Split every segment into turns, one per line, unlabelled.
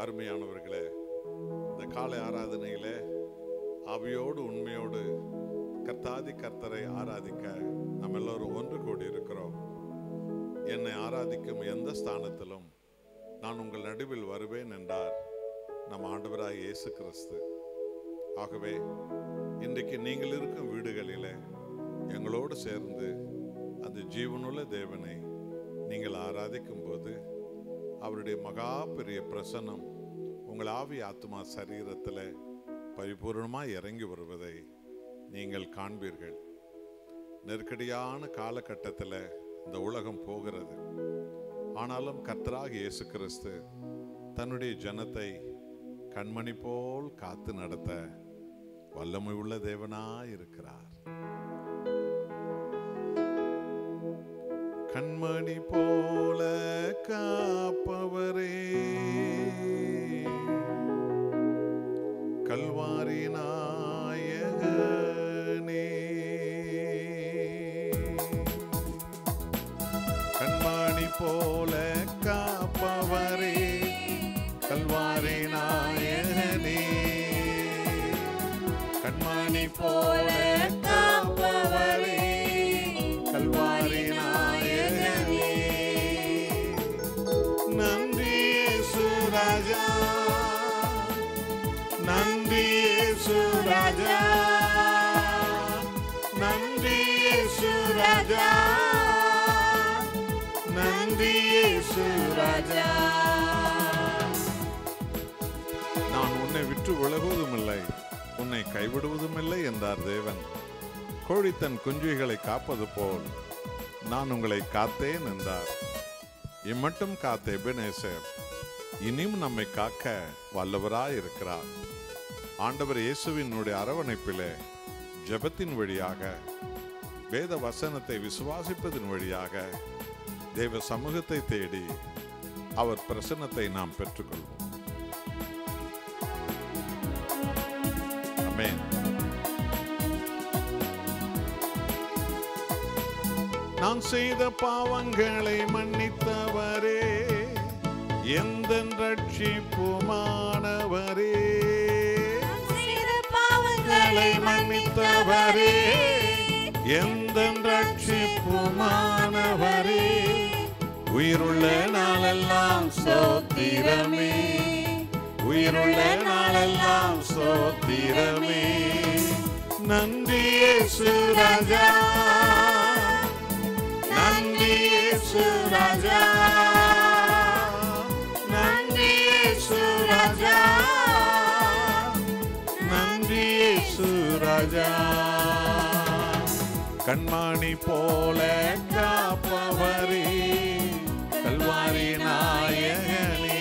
அருமையானவர்களே இந்த காலை ஆராதனையிலே ஆவியோடு உண்மையோடு கர்த்தாதி கர்த்தரை ஆராதிக்க நம்ம எல்லோரும் ஒன்று கூடி இருக்கிறோம் என்னை ஆராதிக்கும் எந்த ஸ்தானத்திலும் நான் உங்கள் நடுவில் வருவேன் என்றார் நம் ஆண்டவராய் இயேசு கிறிஸ்து ஆகவே இன்றைக்கு நீங்கள் இருக்கும் வீடுகளிலே எங்களோடு சேர்ந்து அந்த ஜீவனுள்ள தேவனை நீங்கள் ஆராதிக்கும் போது அவருடைய மகா பெரிய பிரசன்னம் உங்கள் ஆவி ஆத்மா சரீரத்தில் பரிபூர்ணமாக இறங்கி வருவதை நீங்கள் காண்பீர்கள் நெருக்கடியான காலகட்டத்தில் இந்த உலகம் போகிறது ஆனாலும் கர்த்தராக இயேசு கிறிஸ்து தன்னுடைய ஜனத்தை கண்மணி போல் காத்து நடத்த வல்லமை உள்ள தேவனாய் இருக்கிறார் கண்மணி போல காப்பவரே கல்வாரி நாயகனே கண்மணி போல காப்பவரே கல்வாரி நாயகனே கண்மணி போல காப்பவரே கல்வாரி நாயகனே நன்றி இயேசு ராஜா நன்றி இயேசு ராஜா நன்றி இயேசு ராஜா நன்றி இயேசு ராஜா நான் உன்னை விட்டு விலகுவதும் இல்லை உன்னை கைவிடுவதும் இல்லை என்றார் தேவன் கோழி தன் குஞ்சுகளை காப்பது போல் நான் உங்களை காத்தேன் என்றார் இம்மட்டும் காத்த எபெனேசர் இனியும் நம்மை காக்க வல்லவராய் இருக்கிறார் ஆண்டவர் இயேசுவினுடைய அரவணைப்பிலே ஜெபத்தின் வழியாக வேத வசனத்தை விசுவாசிப்பதன் வழியாக தேவ சமூகத்தை தேடி அவர் பிரசன்னத்தை நாம் பெற்றுக்கொள்வோம் அமேன் நான் செய்த பாவங்களை மன்னித்தவரே எந்த ரட்சிப்புமானவரே
செய்த பாவங்களை
மன்னித்தவரே எந்த ரட்சிப்புமானவரே உயிருள்ள நாளெல்லாம் சோத்திரமே உயிருள்ள நாளெல்லாம் சோத்திரமே நன்றி இயேசு ராஜா நன்றி இயேசு ராஜா நன்றி இயேசு ராஜா நன்றி இயேசு ராஜா கண்மாணி போல காப்பவரே கல்வாரி நாயகனே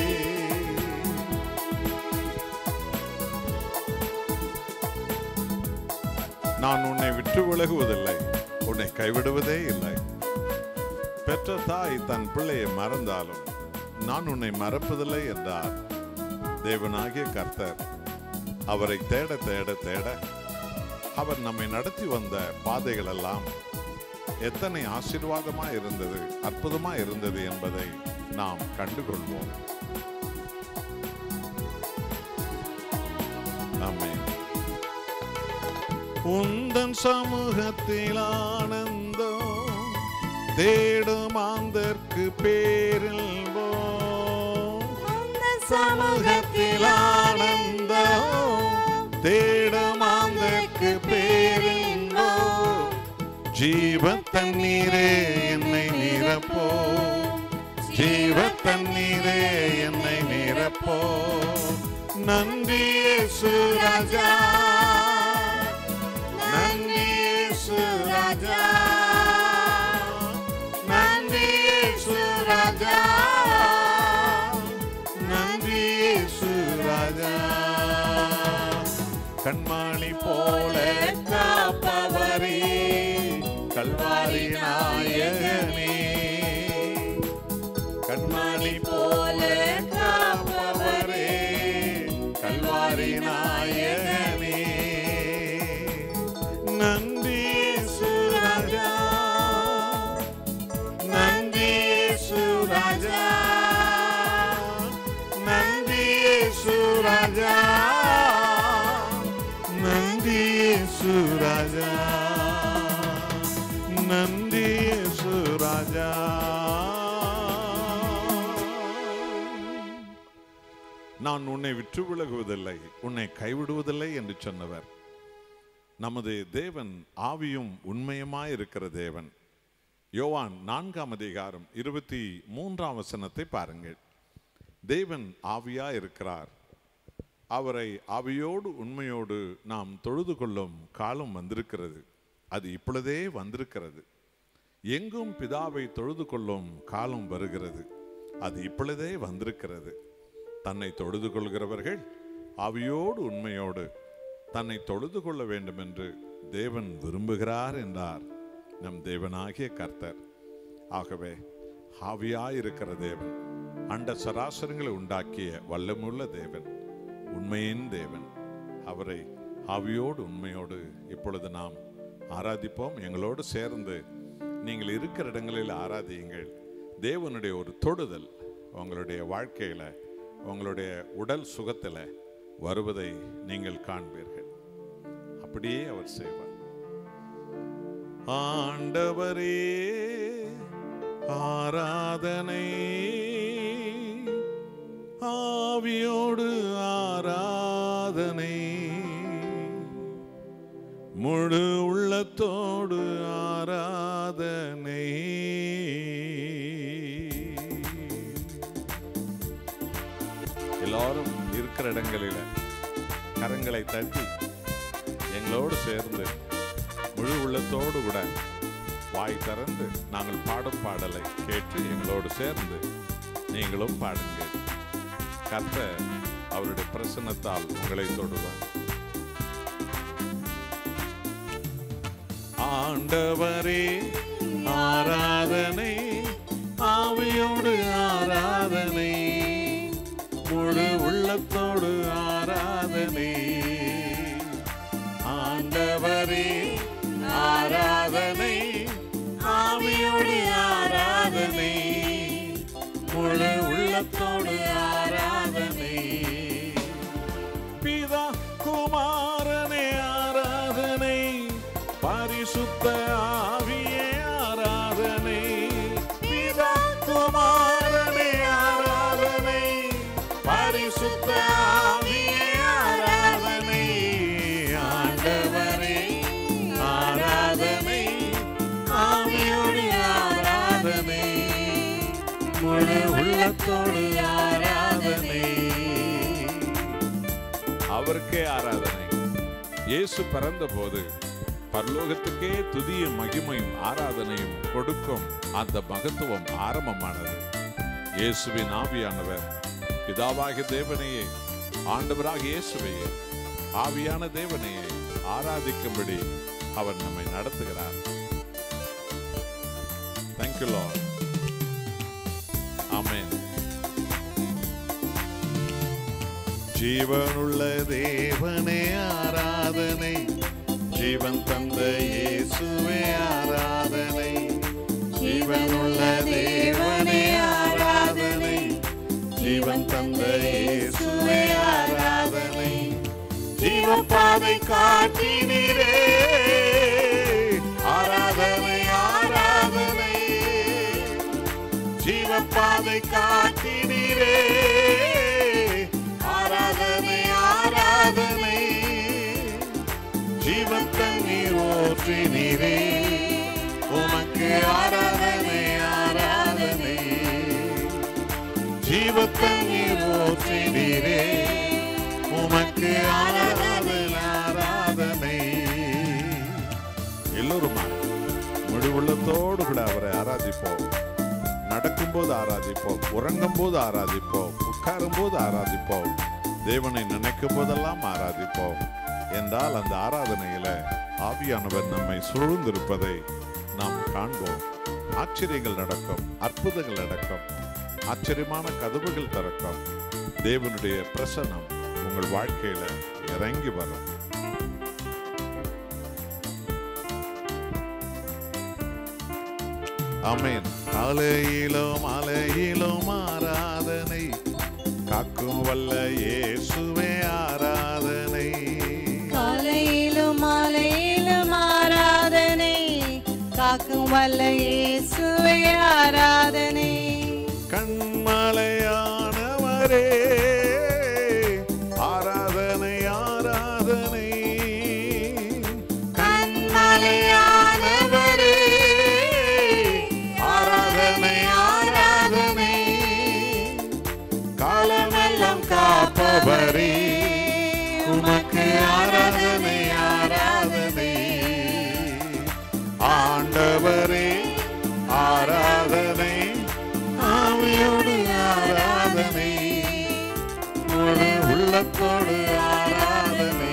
நான் உன்னை விட்டு விலகுவதில்லை உன்னை கைவிடுவதே இல்லை பெற்ற தாய் தன் பிள்ளையை மறந்தாலும் நான் உன்னை மறப்பதில்லை என்றார் தேவனாகிய கர்த்தர் அவரை தேட தேட தேட அவர் நம்மை நடத்தி வந்த பாதைகள் எல்லாம் எத்தனை ஆசீர்வாதமா இருந்தது அற்புதமா இருந்தது என்பதை நாம் கண்டுகொள்வோம் ஆமென் உந்தன் சமூகத்தில் ஆனந்தம் தேடும் ஆந்தற்கு பேரில்வோம்
உந்த
சமூகத்தில் ஆனந்தம் தேடும் ஆந்தற்கு பேரில்வோம் ஜீவ தண்ணீரே என்னை நிரப்போ ஜீவ தண்ணீரே என்னை நிரப்போ நன்றி இயேசு ராஜா நன்றி இயேசு ராஜா நன்றி இயேசு ராஜா நன்றி இயேசு ராஜா கண்மணி போல காப்பவரே கல்வாரி நாயகனே கண்மணி போல காப்பவரே கல்வாரி நாயகனே நன்றி இயேசு ராஜா நன்றி இயேசு ராஜா நன்றி ராஜா நான் உன்னை விற்று விலகுவதில்லை உன்னை கைவிடுவதில்லை என்று சொன்னவர் நமது தேவன் ஆவியும் உண்மையுமாய் இருக்கிற தேவன் யோவான் நான்காம் அதிகாரம் இருபத்தி மூன்றாம் வசனத்தை பாருங்கள் தேவன் ஆவியா இருக்கிறார் அவரை ஆவியோடு உண்மையோடு நாம் தொழுது கொள்ளும் காலம் வந்திருக்கிறது அது இப்பொழுதே வந்திருக்கிறது எங்கும் பிதாவை தொழுது கொள்ளும் காலம் வருகிறது அது இப்பொழுதே வந்திருக்கிறது தன்னை தொழுது கொள்கிறவர்கள் ஆவியோடு உண்மையோடு தன்னை தொழுது கொள்ள வேண்டும் என்று தேவன் விரும்புகிறார் என்றார் நம் தேவனாகிய கர்த்தர் ஆகவே ஆவியாயிருக்கிற தேவன் அண்ட சராசரங்களை உண்டாக்கிய வல்லமுள்ள தேவன் உண்மையின் தேவன் அவரை ஆவியோடு உண்மையோடு இப்பொழுது நாம் ஆராதிப்போம் எங்களோடு சேர்ந்து நீங்கள் இருக்கிற இடங்களில் ஆராதியுங்கள் தேவனுடைய ஒரு தொடுதல் உங்களுடைய வாழ்க்கையில உங்களுடைய உடல் சுகத்தில் வருவதை நீங்கள் காண்பீர்கள் அப்படியே அவர் செய்வார் ஆண்டவரே ஆராதனை ஆவியோடு ஆராதனை முழு உள்ளத்தோடு ஆராதனை எல்லாரும் இருக்கிற இடங்களில கரங்களை தட்டி எங்களோடு சேர்ந்து முழு உள்ளத்தோடு கூட வாய் திறந்து நாங்கள் பாடும் பாடலை கேட்டு எங்களோடு சேர்ந்து நீங்களும் பாடுங்கள் கர்த்தர் அவருடைய பிரசன்னத்தால் உங்களை தொடுவார் ஆண்டவரே ஆராதனை ஆவியோடு ஆராதனை முழு உள்ளத்தோடு ஆராதனை ஆண்டவரே ஆராதனை ஆவியோடு ஆராதனை முழு உள்ளத்தோடு ஆராதனை பிதா குமாரனே ஆராதனை பரிசுத்த ஆவியே ஆராதனை பிதா குமாரனே ஆராதனை பரிசுத்த ஆவியே ஆராதனை ஆண்டவரே ஆராதனை ஆவியோடு ஆராதனை முழு உள்ளத்தோடு ஆராதனை அவருக்கே ஆராதனை இயேசு பிறந்தபோது பரலோகத்துக்கே துதியும் மகிமையும் ஆராதனையும் கொடுக்கும் அந்த மகத்துவம் ஆரம்பமானது இயேசுவின் ஆவியானவர் பிதாவாகிய தேவனையே ஆண்டவராக இயேசுவையே ஆவியான தேவனையே ஆராதிக்கும்படி அவர் நம்மை நடத்துகிறார் தேங்க்யூ லார்ட் ஆமென் ஜீவனுள்ள தேவனே ஆராதனை ஜீவன் தந்த இயேசுவே ஆராதனை ஜீவனுள்ள தேவனே ஆராதனை ஜீவன் தந்த இயேசுவே ஆராதனை ஜீவப்பாதை காட்டினீரே ஆராதனை ஆராதனை ஜீவப்பாதை காட்டினீரே ஆராதனை ஆராதனை ஜீவன் தண்ணீர் ஊற்றினீரே உமக்கு ஆராதனை ஆராதனை ஜீவ தண்ணீர் ஊற்றினீரே உமக்கு ஆராதனை ஆராதனை எல்லோருமா முழு உள்ளத்தோடு கூட அவரை ஆராதிப்போம் நடக்கும்போது ஆராதிப்போம் உறங்கும் போது ஆராதிப்போம் உட்காரும் போது ஆராதிப்போம் தேவனை நினைக்கும் போதெல்லாம் ஆராதிப்போம் என்றால் அந்த ஆராதனையில ஆவியானவர் நம்மை சூழ்ந்திருப்பதை நாம் காண்போம் ஆச்சரியங்கள் நடக்கும் அற்புதங்கள் நடக்கும் ஆச்சரியமான கதவுகள் திறக்கும் தேவனுடைய பிரசனம் உங்கள் வாழ்க்கையில இறங்கி வரும் ஆமென் காலையிலும் அலையிலும் ஆராதனை காக்கும் வல்ல இயேசுவே ஆராதனை
காலையிலும் மாலையிலும் ஆராதனை காக்கும் வல்ல இயேசுவே
ஆண்டவரே ஆராதனை ஆராதனை
கண்மலையானவரே
ஆராதனை ஆராதனை காலமெல்லாம் காப்பவரே உமக்கு ஆராதனை ஆராதனை ஆண்டவரே ஆராதனை ஆவியோடு ஆராதனை முழு உள்ளத்தோடு ஆராதனை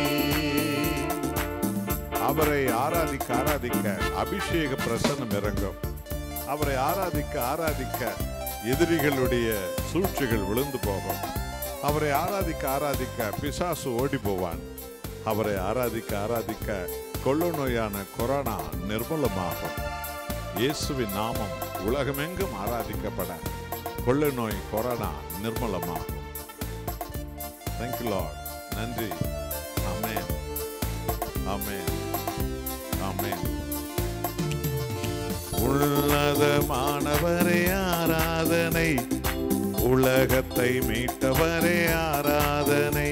அவரை ஆராதிக்க ஆராதிக்க அபிஷேக பிரசன்னம் இறங்கும் அவரை ஆராதிக்க ஆராதிக்க எதிரிகளுடைய சூழ்ச்சிகள் விழுந்து போகும் அவரை ஆராதிக்க ஆராதிக்க பிசாசு ஓடி போவான் அவரை ஆராதிக்க ஆராதிக்க கொள்ள நோயான கொரோனா நிர்மூலமாகும் இயேசுவின் நாமம் உலகமெங்கும் ஆராதிக்கப்பட கொள்ள நோய் கொரோனா நிர்மூலமாகும் தேங்க்யூ லார்ட் நன்றி ஆமென் ஆமென் ஆமென் உன்னதமானவரே ஆராதனை உலகத்தை மீட்டவரே ஆராதனை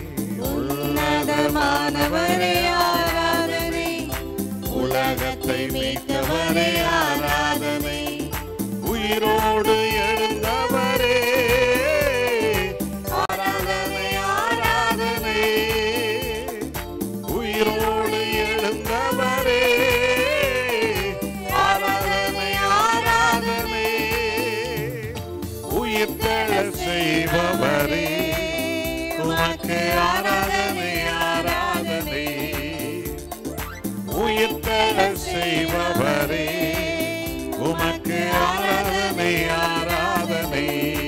உன்னதமானவரே ஆராதனை
உலகத்தை மீட்டவரே ஆராதனை உயிரோடு எழுந்தவரே ஆராதனை ஆராதனை உயிரோடு எழுந்தவரே ஆராதனை ஆராதனை உயிர் தழ செய்பவரே உமக்கு ஆராதனை ஆராதனை உயிர் தர செய்பவரே உமக்கு ஆராதனை ஆராதனை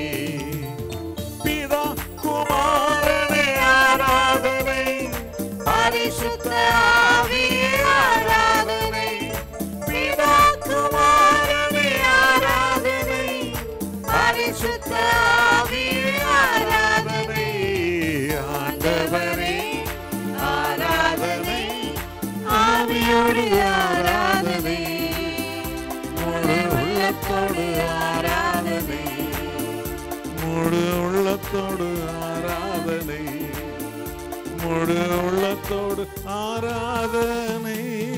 பிதா குமாரனே ஆராதனை பரிசுத்த ஆவியே ஆராதனை பிதா குமாரனே ஆராதனை பரிசுத்த ஆவியே ஆராதனை ஆண்டவரே ஆராதனை ஆவியோடு ஆராதனை முழு உள்ளத்தோடு ஆராதனை முழு உள்ளத்தோடு ஆராதனை முழு உள்ளத்தோடு ஆராதனை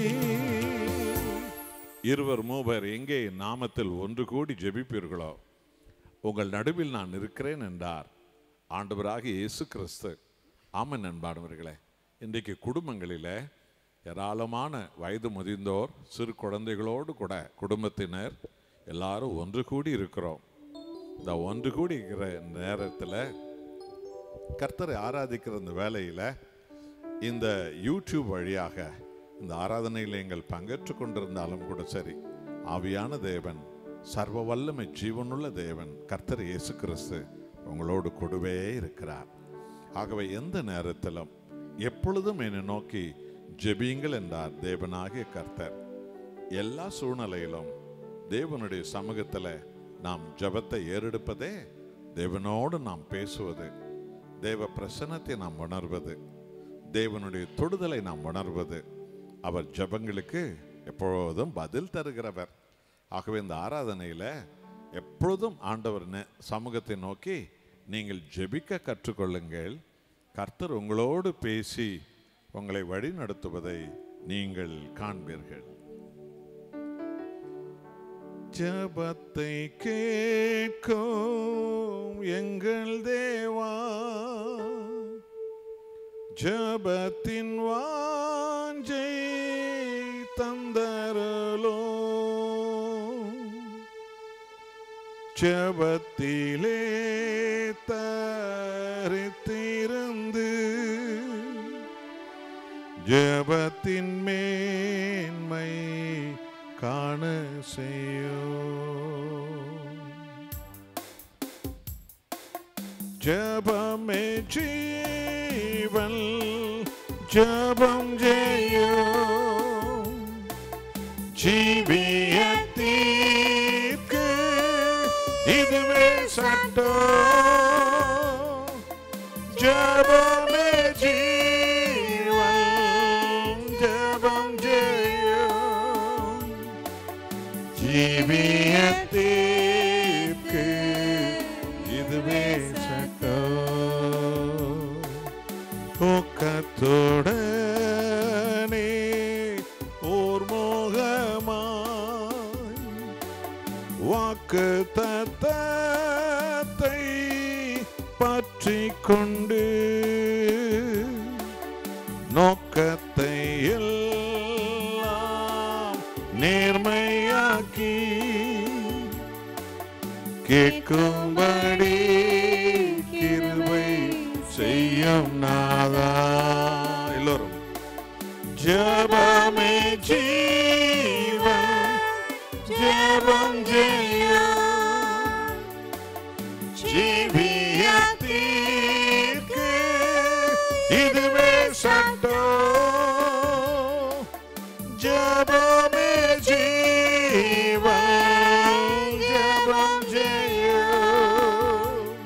இருவர் மூவர் எங்கே என் நாமத்தில் ஒன்று கூடி ஜெபிப்பீர்களோ உங்கள் நடுவில் நான் இருக்கிறேன் என்றார் ஆண்டவராக இயேசு கிறிஸ்து ஆமன் அன்பானவர்களே இன்றைக்கு குடும்பங்களிலே ஏராளமான வயது முதிர்ந்தோர் சிறு குழந்தைகளோடு கூட குடும்பத்தினர் எல்லாரும் ஒன்று கூடி இருக்கிறோம் இந்த ஒன்று கூடி இருக்கிற நேரத்தில் கர்த்தரை ஆராதிக்கிற இந்த வேலையில் இந்த யூடியூப் வழியாக இந்த ஆராதனையில் எங்கள் பங்கேற்று கொண்டிருந்தாலும் கூட சரி ஆவியான தேவன் சர்வ வல்லமை ஜீவனுள்ள தேவன் கர்த்தர் இயேசு கிறிஸ்து உங்களோடு கூடவே இருக்கிறார் ஆகவே எந்த நேரத்திலும் எப்பொழுதும் என்னை நோக்கி ஜெபியுங்கள் என்றார் தேவனாகிய கர்த்தர் எல்லா சூழ்நிலையிலும் தேவனுடைய சமூகத்தில் நாம் ஜெபத்தை ஏறெடுப்பதே தேவனோடு நாம் பேசுவது தேவ பிரசன்னத்தை நாம் உணர்வது தேவனுடைய தொடுதலை நாம் உணர்வது அவர் ஜெபங்களுக்கு எப்பொழுதும் பதில் தருகிறவர் ஆகவே இந்த ஆராதனையில் எப்பொழுதும் ஆண்டவர் நே- சமூகத்தை நோக்கி நீங்கள் ஜெபிக்க கற்றுக்கொள்ளுங்கள் கர்த்தர் உங்களோடு பேசி உங்களை வழி நடத்துவதை நீங்கள் காண்பீர்கள் ஜபத்தை கேட்கும் எங்கள் தேவா ஜபத்தின் வாஞ்சை தந்தரலோ ஜபத்திலே தரித்திருந்து ஜபத்தின் மேன்மை காண செய்யோ ஜபமே ஜீவன் ஜபம் ஜெயம் ஜீவியத்தீர்க்கு இதுவே சட்டம் ஜபமே ஜீவன் ஜபம் ஜெயம் ஜீவியத்தீர்க்கு இதுவே சட்டம் துடனே ஓர் மோகமாய் வாக்கு தத்தத்தை பற்றி கொண்டு நோக்கத்தை எல்லாம் நேர்மையாக்கி கேட்கும்படி கிருபை செய்யும் நாதா எல்லோரும் ஜபமே ஜீவன் ஜபம் ஜெயம் ஜீவியத்திற்கு இதுவே சட்டம் ஜபமே ஜீவன் ஜபம் ஜெயம்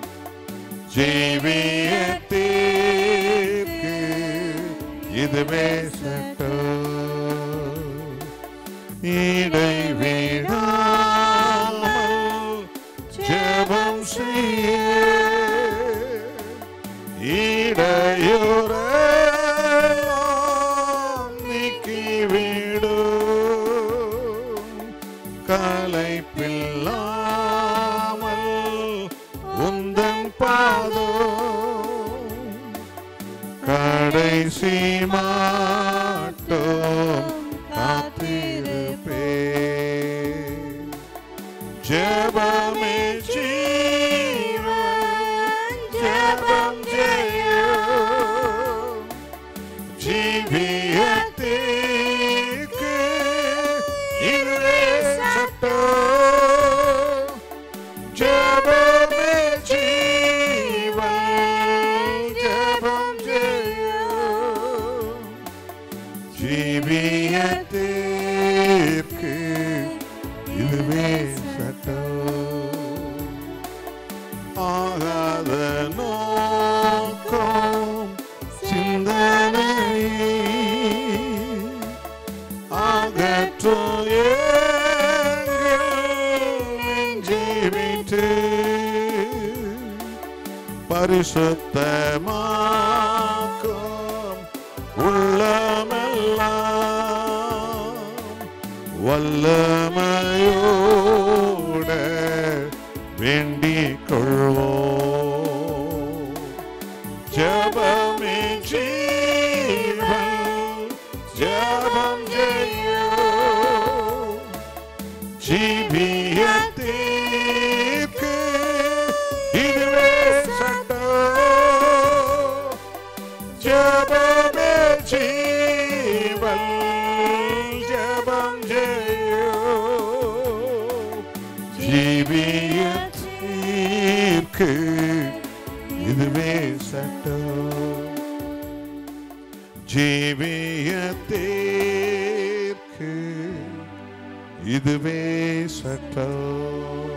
ஜீவியத்திற்கு இதுவே சட்டம் இடைவிடாமல் ஜெபம் செய்ய இடையூறெல்லாம் நீக்கிவிடும் கலைப்பில்லாமல் உந்தன் பாதம் கடைசி மாட்டோம் காத்திருப்பே ஜெபமே ஜீவன் ஜெபம் ஜெயம் ஜீவியத்திற்கு இதுவே சட்டம் ஜெபமே ஜீவன் ஜெபம் ஜெயம் ஜீவியத்திற்கு இதுவே சட்டம் ஆகாத நோக்கம் சிந்தனை அகற்றும் எங்கள் ஜீவித்து பரிசுத்தமாக்கும் உள்ளமெல்லாம் வல்லமையோட வேண்டிக் கொள்வோம் ஜபமே ஜீவன் ஜபம் ஜெயம் ஜீவியத்திற்கு இதுவே சட்டம் ஜபமே ஜீவன் ஜபம் ஜெயம் ஜீவியத்திற்கு இதுவே சட்டம் ஜீவியத்திற்கு இதுவே சட்டம்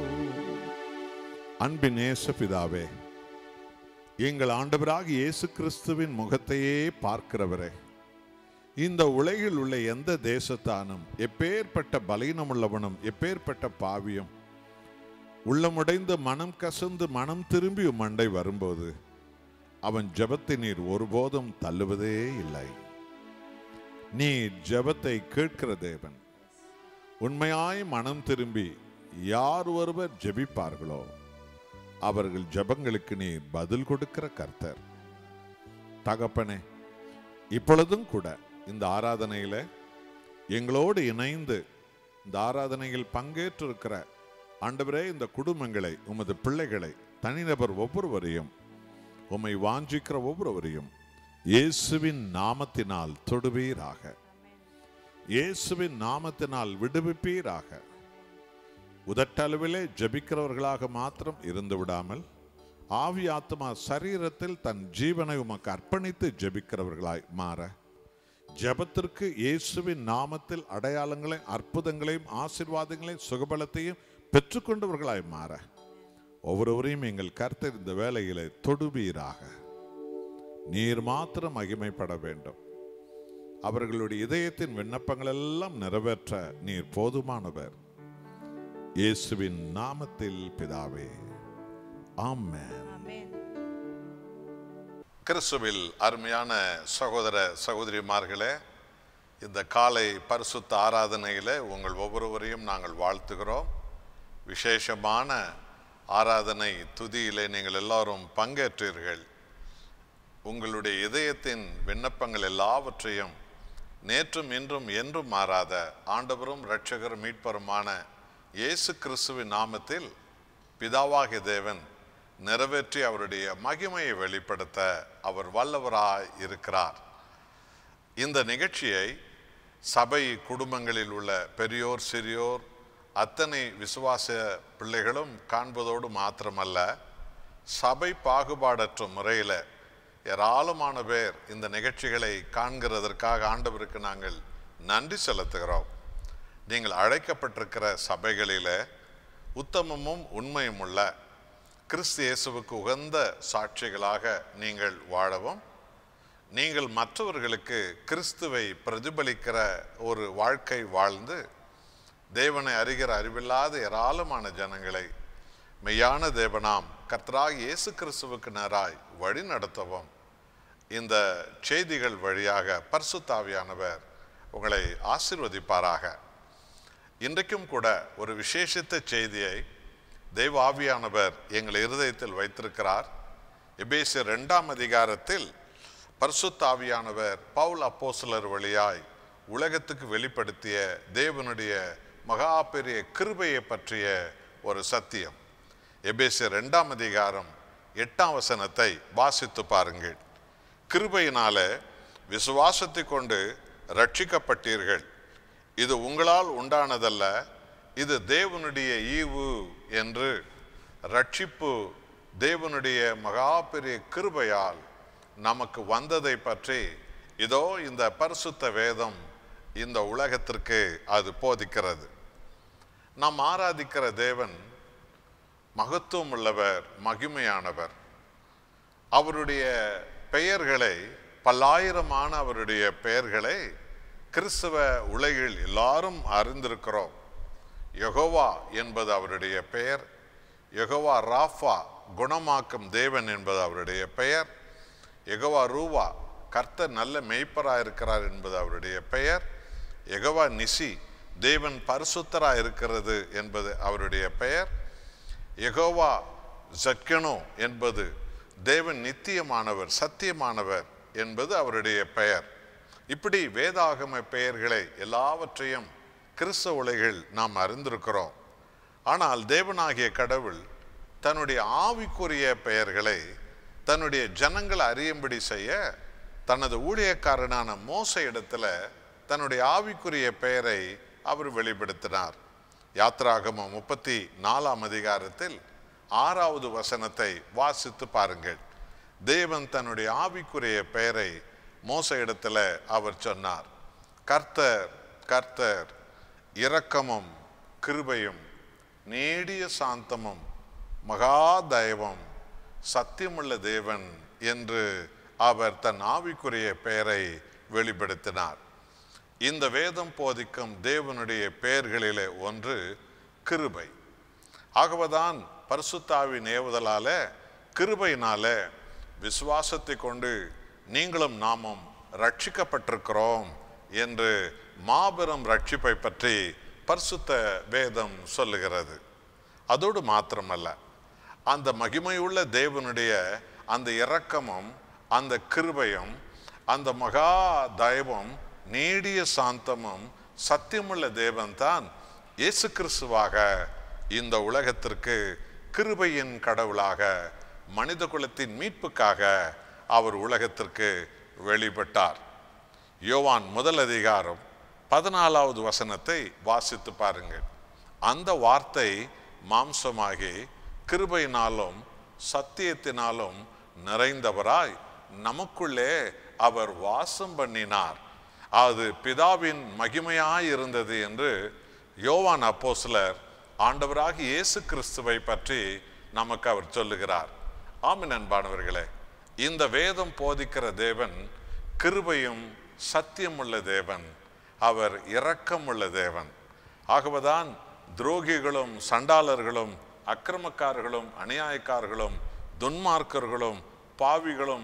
அன்பின் நேச பிதாவே எங்கள் ஆண்டவராக இயேசு கிறிஸ்துவின் முகத்தையே பார்க்கிறவரே இந்த உலகில் உள்ள எந்த தேசத்தானும் எப்பேற்பட்ட பலீனமுள்ளவனும் எப்பேற்பட்ட பாவியும் உள்ளமுடைந்து மனம் கசந்து மனம் திரும்பி உம் மண்டை வரும்போது அவன் ஜெபத்தை நீர் ஒருபோதும் தள்ளுவதே இல்லை நீ ஜெபத்தை கேட்கிற தேவன் உண்மையாய் மனம் திரும்பி யார் ஒருவர் ஜெபிப்பார்களோ அவர்கள் ஜெபங்களுக்கு நீ பதில் கொடுக்கிற கர்த்தர் தகப்பனே இப்பொழுதும் கூட இந்த ஆராதனையில எங்களோடு இணைந்து இந்த ஆராதனையில் பங்கேற்றிருக்கிற ஆண்டவரே இந்த குடும்பங்களை உமது பிள்ளைகளை தனிநபர் ஒவ்வொருவரையும் உம்மை வாஞ்சிக்கிற ஒவ்வொருவரையும் இயேசுவின் நாமத்தினால் தொடுவீராக இயேசுவின் நாமத்தினால் விடுவிப்பீராக உதட்டளவிலே ஜெபிக்கிறவர்களாக மாத்திரம் இருந்து விடாமல் ஆவி ஆத்மா சரீரத்தில் தன் ஜீவனை உமக்கு அர்ப்பணித்து ஜெபிக்கிறவர்களாய் மாற ஜெபத்திற்கு இயேசுவின் நாமத்தில் அடையாளங்களையும் அற்புதங்களையும் ஆசீர்வாதங்களையும் சுகபலத்தையும் பெற்றுக்கொண்டவர்களாய் மாற ஒவ்வொருவரையும் எங்கள் கர்த்தர் இந்த வேலையிலே தொடுவீராக நீர் மாத்திரம் மகிமைப்பட வேண்டும் அவர்களுடைய இதயத்தின் விண்ணப்பங்கள் எல்லாம் நிறைவேற்ற நீர் போதுமானவர் இயேசுவின் நாமத்தில் பிதாவே ஆமென்
ஆமென்
கிறிஸ்துவில் அருமையான சகோதர சகோதரிமார்களே இந்த காலை பரிசுத்த ஆராதனையில் உங்கள் ஒவ்வொருவரையும் நாங்கள் வாழ்த்துகிறோம் விசேஷமான ஆராதனை துதியிலே நீங்கள் எல்லாரும் பங்கேற்றீர்கள் உங்களுடைய இதயத்தின் விண்ணப்பங்கள் எல்லாவற்றையும் நேற்றும் இன்றும் என்றும் மாறாத ஆண்டவரும் இரட்சகரும் மீட்பருமான இயேசு கிறிஸ்துவின் நாமத்தில் பிதாவாகிய தேவன் நிறைவேற்றி அவருடைய மகிமையை வெளிப்படுத்த அவர் வல்லவராய் இருக்கிறார் இந்த நிகழ்ச்சியை சபை குடும்பங்களில் உள்ள பெரியோர் சிறியோர் அத்தனை விசுவாச பிள்ளைகளும் காண்பதோடு மாத்திரமல்ல சபை பாகுபாடற்ற முறையில் ஏராளமான பேர் இந்த நிகழ்ச்சிகளை காண்கிறதற்காக ஆண்டவருக்கு நாங்கள் நன்றி செலுத்துகிறோம் நீங்கள் அழைக்கப்பட்டிருக்கிற சபைகளில் உத்தமமும் உண்மையும் உள்ள கிறிஸ்து இயேசுவுக்கு உகந்த சாட்சிகளாக நீங்கள் வாழவும் நீங்கள் மற்றவர்களுக்கு கிறிஸ்துவை பிரதிபலிக்கிற ஒரு வாழ்க்கை வாழ்ந்து தேவனை அறிகிற அறிவில்லாத ஏராளமான ஜனங்களை மெய்யான தேவனாம் கர்த்தராக இயேசு கிறிஸ்துவுக்கு நேராய் வழி நடத்தவும் இந்த செய்திகள் வழியாக பரிசுத்தாவியானவர் உங்களை ஆசிர்வதிப்பாராக இன்றைக்கும் கூட ஒரு விசேஷித்த செய்தியை தெய்வ ஆவியானவர் எங்கள் இருதயத்தில் வைத்திருக்கிறார் எபேசியர் இரண்டாம் அதிகாரத்தில் பரிசுத்தாவியானவர் பவுல் அப்போஸ்தலர் வழியாய் உலகத்துக்கு வெளிப்படுத்திய தேவனுடைய மகா பெரிய கிருபையை பற்றிய ஒரு சத்தியம் எபேசியர் இரண்டாம் அதிகாரம் எட்டாம் வசனத்தை வாசித்து பாருங்கள் கிருபையினால விசுவாசத்தை கொண்டு ரட்சிக்கப்பட்டீர்கள் இது உங்களால் உண்டானதல்ல இது தேவனுடைய ஈவு என்று ரட்சிப்பு தேவனுடைய மகா பெரிய கிருபையால் நமக்கு வந்ததை பற்றி இதோ இந்த பரிசுத்த வேதம் இந்த உலகத்திற்கு அது போதிக்கிறது நாம் ஆராதிக்கிற தேவன் மகத்துவம் உள்ளவர் மகிமையானவர் அவருடைய பெயர்களை பல்லாயிரமான அவருடைய பெயர்களை கிறிஸ்தவ உலகில் எல்லாரும் அறிந்திருக்கிறோம் யெகோவா என்பது அவருடைய பெயர் யெகோவா ராஃபா குணமாக்கும் தேவன் என்பது அவருடைய பெயர் யெகோவா ரூவா கர்த்தர் நல்ல மெய்ப்பராக இருக்கிறார் என்பது அவருடைய பெயர் யெகோவா நிசி தேவன் பரிசுத்தராக இருக்கிறது என்பது அவருடைய பெயர் யெகோவா ஜக்கனோ என்பது தேவன் நித்தியமானவர் சத்தியமானவர் என்பது அவருடைய பெயர் இப்படி வேதாகம பெயர்களை எல்லாவற்றையும் கிறிஸ்தவ உலகில் நாம் அறிந்திருக்கிறோம் ஆனால் தேவனாகிய கடவுள் தன்னுடைய ஆவிக்குரிய பெயர்களை தன்னுடைய ஜனங்கள் அறியும்படி செய்ய தனது ஊழியக்காரனான மோச இடத்துல தன்னுடைய ஆவிக்குரிய பெயரை அவர் வெளிப்படுத்தினார் யாத்ராகமம் முப்பத்தி நாலாம் அதிகாரத்தில் ஆறாவது வசனத்தை வாசித்து பாருங்கள் தேவன் தன்னுடைய ஆவிக்குரிய பெயரை மோச இடத்துல அவர் சொன்னார் கர்த்தர் கர்த்தர் இரக்கமும் கிருபையும் நீடிய சாந்தமும் மகா தயவும் சத்தியமுள்ள தேவன் என்று அவர் தன் ஆவிக்குரிய பெயரை வெளிப்படுத்தினார் இந்த வேதம் போதிக்கும் தேவனுடைய பெயர்களிலே ஒன்று கிருபை ஆகவதான் பரிசுத்தாவின் ஏவுதலால கிருபையினால விசுவாசத்தை கொண்டு நீங்களும் நாமும் ரட்சிக்கப்பட்டிருக்கிறோம் என்று மாபெரும் ரட்சிப்பை பற்றி பரிசுத்த வேதம் சொல்லுகிறது அதோடு மாத்திரமல்ல அந்த மகிமையுள்ள தேவனுடைய அந்த இரக்கமும் அந்த கிருபையும் அந்த மகா தயவும் நீடிய சாந்தமும் சத்தியமுள்ள தேவன்தான் இயேசு கிறிஸ்துவாக இந்த உலகத்திற்கு கிருபையின் கடவுளாக மனித குலத்தின் மீட்புக்காக அவர் உலகத்திற்கு வெளிப்பட்டார் யோவான் முதல் அதிகாரம் பதினாலாவது வசனத்தை வாசித்து பாருங்கள் அந்த வார்த்தை மாம்சமாகி கிருபையினாலும் சத்தியத்தினாலும் நிறைந்தவராய் நமக்குள்ளே அவர் வாசம் பண்ணினார் அது பிதாவின் மகிமையாய் இருந்தது என்று யோவான் அப்போஸ்லர் ஆண்டவராக இயேசு கிறிஸ்துவை பற்றி நமக்கு அவர் சொல்லுகிறார் ஆமின் அன்பானவர்களே இந்த வேதம் போதிக்கிற தேவன் கிருபையும் சத்தியமுள்ள தேவன் அவர் இரக்கமுள்ள தேவன் ஆகவதான் துரோகிகளும் சண்டாளர்களும் அக்கிரமக்காரர்களும் அநியாயக்காரர்களும் துன்மார்க்கர்களும் பாவிகளும்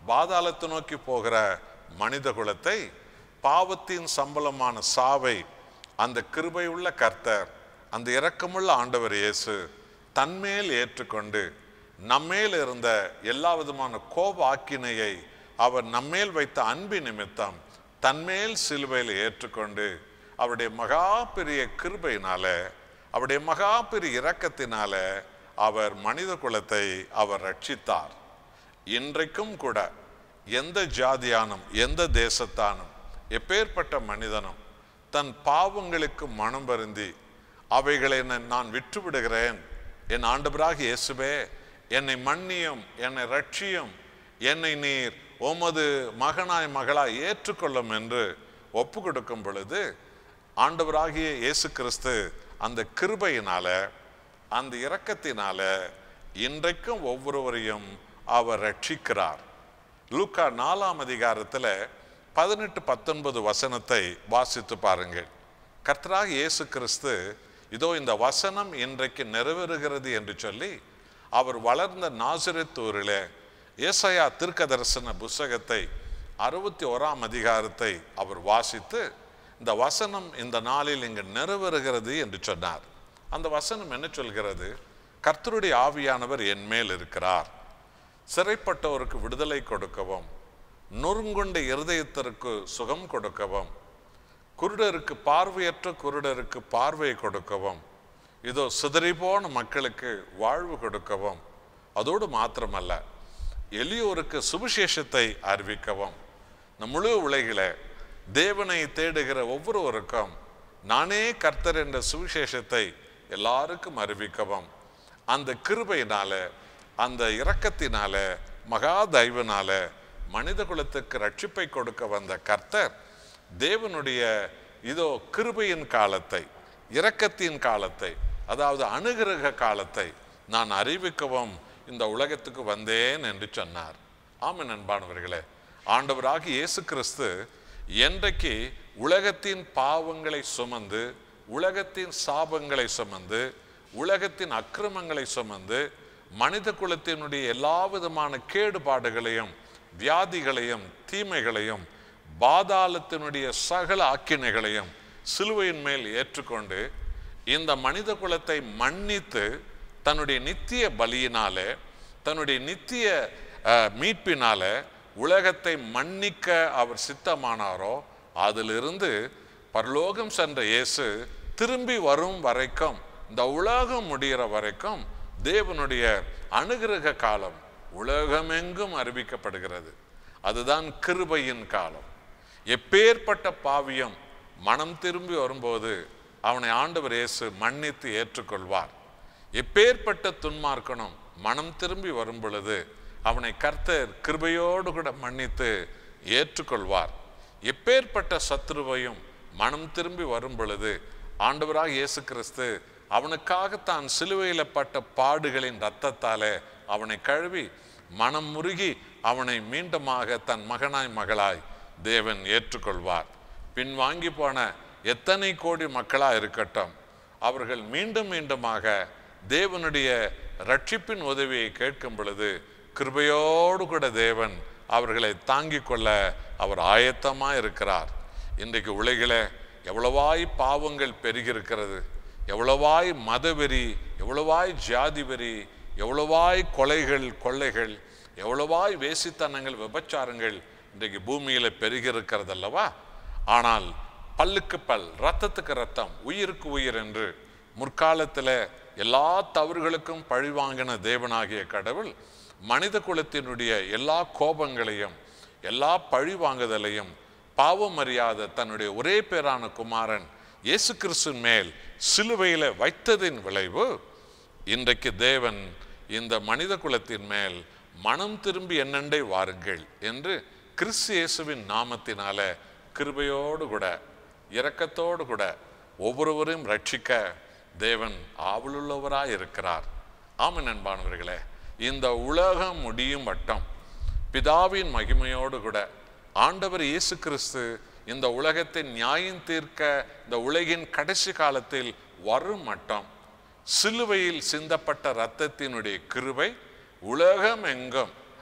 பாதாளத்தை நோக்கி போகிற மனித குலத்தை பாவத்தின் சம்பளமான சாவை அந்த கிருபையுள்ள கர்த்தர் அந்த இரக்கமுள்ள ஆண்டவர் இயேசு தன்மேல் ஏற்றுக்கொண்டு நம்மேல் இருந்த எல்லா விதமான கோப ஆக்கினையை அவர் நம்மேல் வைத்த அன்பு நிமித்தம் தன்மேல் சிலுவையில் ஏற்றுக்கொண்டு அவருடைய மகா பெரிய கிருபையினால அவருடைய மகா பெரிய இரக்கத்தினால அவர் மனித குலத்தை அவர் ரட்சித்தார் இன்றைக்கும் கூட எந்த ஜாதியானும் எந்த தேசத்தானும் எப்பேற்பட்ட மனிதனும் தன் பாவங்களுக்கு மனம் வருந்தி அவைகளை நான் நான் விட்டு விடுகிறேன் என் ஆண்டவராக இயேசுவே என்னை மன்னியும் என்னை ரட்சியும் என்னை நீர் உமது மகனாய் மகளாய் ஏற்றுக்கொள்ளும் என்று ஒப்பு கொடுக்கும் பொழுது ஆண்டவராகிய இயேசு கிறிஸ்து அந்த கிருபையினால அந்த இரக்கத்தினால இன்றைக்கும் ஒவ்வொருவரையும் அவர் ரட்சிக்கிறார் லூக்கா நாலாம் அதிகாரத்துல பதினெட்டு பத்தொன்பது வசனத்தை வாசித்து பாருங்கள் கர்த்தராக இயேசு கிறிஸ்து இதோ இந்த வசனம் இன்றைக்கு நிறைவேறுகிறது என்று சொல்லி அவர் வளர்ந்த நாசிரத்தூரிலே ஏசாயா தீர்க்க தரிசன புஸ்தகத்தை அறுபத்தி ஓராம் அதிகாரத்தை அவர் வாசித்து இந்த வசனம் இந்த நாளில் இங்கு நிறைவேறுகிறது என்று சொன்னார் அந்த வசனம் என்ன சொல்கிறது கர்த்தருடைய ஆவியானவர் என் மேல் இருக்கிறார் சிறைப்பட்டவருக்கு விடுதலை கொடுக்கவும் நொறுங்குண்ட இருதயத்திற்கு சுகம் கொடுக்கவும் குருடருக்கு பார்வையற்ற குருடருக்கு பார்வை கொடுக்கவும் இதோ சிதறிபோன மக்களுக்கு வாழ்வு கொடுக்கவும் அதோடு மாத்திரமல்ல எளியோருக்கு சுவிசேஷத்தை அறிவிக்கவும் இந்த முழு உலகில தேவனை தேடுகிற ஒவ்வொருவருக்கும் நானே கர்த்தர் என்ற சுவிசேஷத்தை எல்லாருக்கும் அறிவிக்கவும் அந்த கிருபையினால அந்த இரக்கத்தினால மகா தயவினால மனித குலத்துக்கு ரட்சிப்பை கொடுக்க வந்த கர்த்தர் தேவனுடைய இதோ கிருபையின் காலத்தை இரக்கத்தின் காலத்தை அதாவது அனுகிரக காலத்தை நான் அறிவிக்கவும் இந்த உலகத்துக்கு வந்தேன் என்று சொன்னார் ஆமென் அன்பானவர்களே ஆண்டவராகி இயேசு கிறிஸ்து என்றைக்கு உலகத்தின் பாவங்களை சுமந்து உலகத்தின் சாபங்களை சுமந்து உலகத்தின் அக்கிரமங்களை சுமந்து மனித குலத்தினுடைய எல்லா விதமான கேடுபாடுகளையும் வியாதிகளையும் தீமைகளையும் பாதாளத்தினுடைய சகல ஆக்கினைகளையும் சிலுவையின் மேல் ஏற்றுக்கொண்டு இந்த மனித குலத்தை மன்னித்து தன்னுடைய நித்திய பலியினாலே தன்னுடைய நித்திய அஹ், மீட்பினாலே உலகத்தை மன்னிக்க அவர் சித்தமானாரோ அதிலிருந்து பரலோகம் சென்ற இயேசு திரும்பி வரும் வரைக்கும் இந்த உலகம் முடிகிற வரைக்கும் தேவனுடைய அனுகிரக காலம் உலகமெங்கும் அறிவிக்கப்படுகிறது அதுதான் கிருபையின் காலம் எப்பேற்பட்ட பாவியம் மனம் திரும்பி வரும்போது அவனை ஆண்டவர் இயேசு மன்னித்து ஏற்றுக்கொள்வார் எப்பேற்பட்ட துன்மார்க்கனும் மனம் திரும்பி வரும் பொழுது அவனை கர்த்தர் கிருபையோடு கூட மன்னித்து ஏற்றுக்கொள்வார் எப்பேற்பட்ட சத்ருவையும் மனம் திரும்பி வரும் பொழுது ஆண்டவராக இயேசு கிறிஸ்து அவனுக்காக தான் சிலுவையில் பட்ட பாடுகளின் இரத்தத்தாலே அவனை கழுவி மனம் முருகி அவனை மீண்டுமாக தன் மகனாய் மகளாய் தேவன் ஏற்றுக்கொள்வார் பின் வாங்கி போன எத்தனை கோடி மக்களா இருக்கட்டும் அவர்கள் மீண்டும் மீண்டுமாக தேவனுடைய ரட்சிப்பின் உதவியை கேட்கும் பொழுது கிருபையோடு கூட தேவன் அவர்களை தாங்கிக் கொள்ள அவர் ஆயத்தமா இருக்கிறார் இன்றைக்கு உலகிலே எவ்வளவாய் பாவங்கள் பெருகியிருக்கிறது எவ்வளவாய் மதவெறி எவ்வளவாய் ஜாதி வெறி எவ்வளவாய் கொலைகள் கொள்ளைகள் எவ்வளவாய் வேசித்தனங்கள் விபச்சாரங்கள் இன்றைக்கு பூமியில பெருகியிருக்கிறது அல்லவா ஆனால் பல்லுக்கு பல் ரத்தத்துக்கு ரத்தம் உயிருக்கு உயிர் என்று முற்காலத்தில் எல்லா தவறுகளுக்கும் பழிவாங்கின தேவனாகிய கடவுள் மனித குலத்தினுடைய எல்லா கோபங்களையும் எல்லா பழி வாங்குதலையும் பாவம் அறியாத தன்னுடைய ஒரே பேரான குமாரன் இயேசு கிறிஸ்துவின் மேல் சிலுவையில வைத்ததின் விளைவு இன்றைக்கு தேவன் இந்த மனித குலத்தின் மேல் மனம் திரும்பி என்னண்டை வாருங்கள் என்று கிறிஸ்து இயேசுவின் நாமத்தினால கிருபையோடு கூட இரக்கத்தோடு கூட ஒவ்வொருவரையும் ரட்சிக்க தேவன் ஆவலுள்ளவராய் இருக்கிறார் ஆமென் அன்பானவர்களே இந்த உலகம் முடியும் வட்டம் பிதாவின் மகிமையோடு கூட ஆண்டவர் இயேசு கிறிஸ்து இந்த உலகத்தை நியாயம் தீர்க்க இந்த உலகின் கடைசி காலத்தில் வரும் மட்டம் சிலுவையில் சிந்தப்பட்ட இரத்தத்தினுடைய கிருபை உலகம் எங்கும்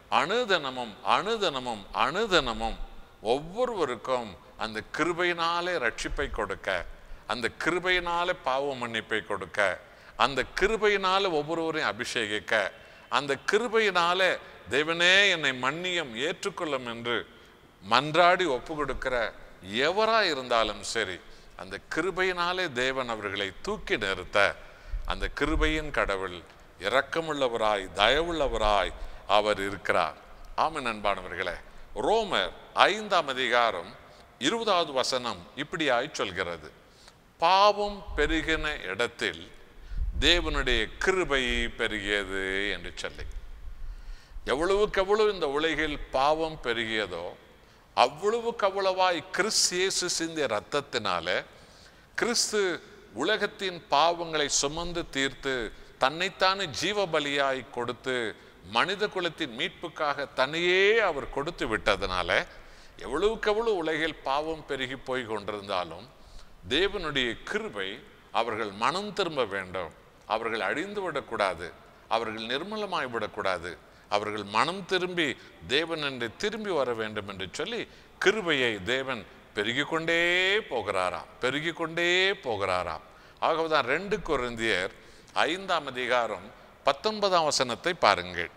அணுதனமும் அணுதனமும் அணுதனமும் ஒவ்வொருவருக்கும் அந்த கிருபையினாலே ரட்சிப்பை கொடுக்க அந்த கிருபையினாலே பாவ மன்னிப்பை கொடுக்க அந்த கிருபையினால ஒவ்வொருவரையும் அபிஷேகிக்க அந்த கிருபையினாலே தேவனே என்னை மன்னியம் ஏற்றுக்கொள்ளும் என்று மன்றாடி ஒப்பு கொடுக்கிற எவரா இருந்தாலும் சரி அந்த கிருபையினாலே தேவன் அவர்களை தூக்கி நிறுத்த அந்த கிருபையின் கடவுள் இரக்கமுள்ளவராய் தயவுள்ளவராய் அவர் இருக்கிறார் ஆமென் அன்பானவர்களே ரோமர் ஐந்தாம் அதிகாரம் இருபதாவது வசனம் இப்படியாய் சொல்கிறது பாவம் பெருகின இடத்தில் தேவனுடைய கிருபை பெருகியது என்று சொல்லி எவ்வளவுக்கு எவ்வளவு இந்த உலகில் பாவம் பெருகியதோ அவ்வளவுக்கு அவ்வளவாய் கிறிஸ்து இயேசு சிந்திய ரத்தத்தினால கிறிஸ்து உலகத்தின் பாவங்களை சுமந்து தீர்த்து தன்னைத்தானே ஜீவ பலியாய் கொடுத்து மனித குலத்தின் மீட்புக்காக தன்னையே அவர் கொடுத்து விட்டதனால எவ்வளவுக்கு எவ்வளவு உலகில் பாவம் பெருகி போய் கொண்டிருந்தாலும் தேவனுடைய கிருபை அவர்கள் மனம் திரும்ப வேண்டும் அவர்கள் அழிந்து விடக்கூடாது அவர்கள் நிர்மலமாய் விடக்கூடாது அவர்கள் மனம் திரும்பி தேவன் என்று திரும்பி வர வேண்டும் என்று சொல்லி கிருபையை தேவன் பெருகிக் கொண்டே போகிறாராம் பெருகிக் கொண்டே போகிறாராம் ஆகவேதான் ரெண்டு கொரிந்தியர் ஐந்தாம் அதிகாரம் பத்தொன்பதாம் வசனத்தை பாருங்கள்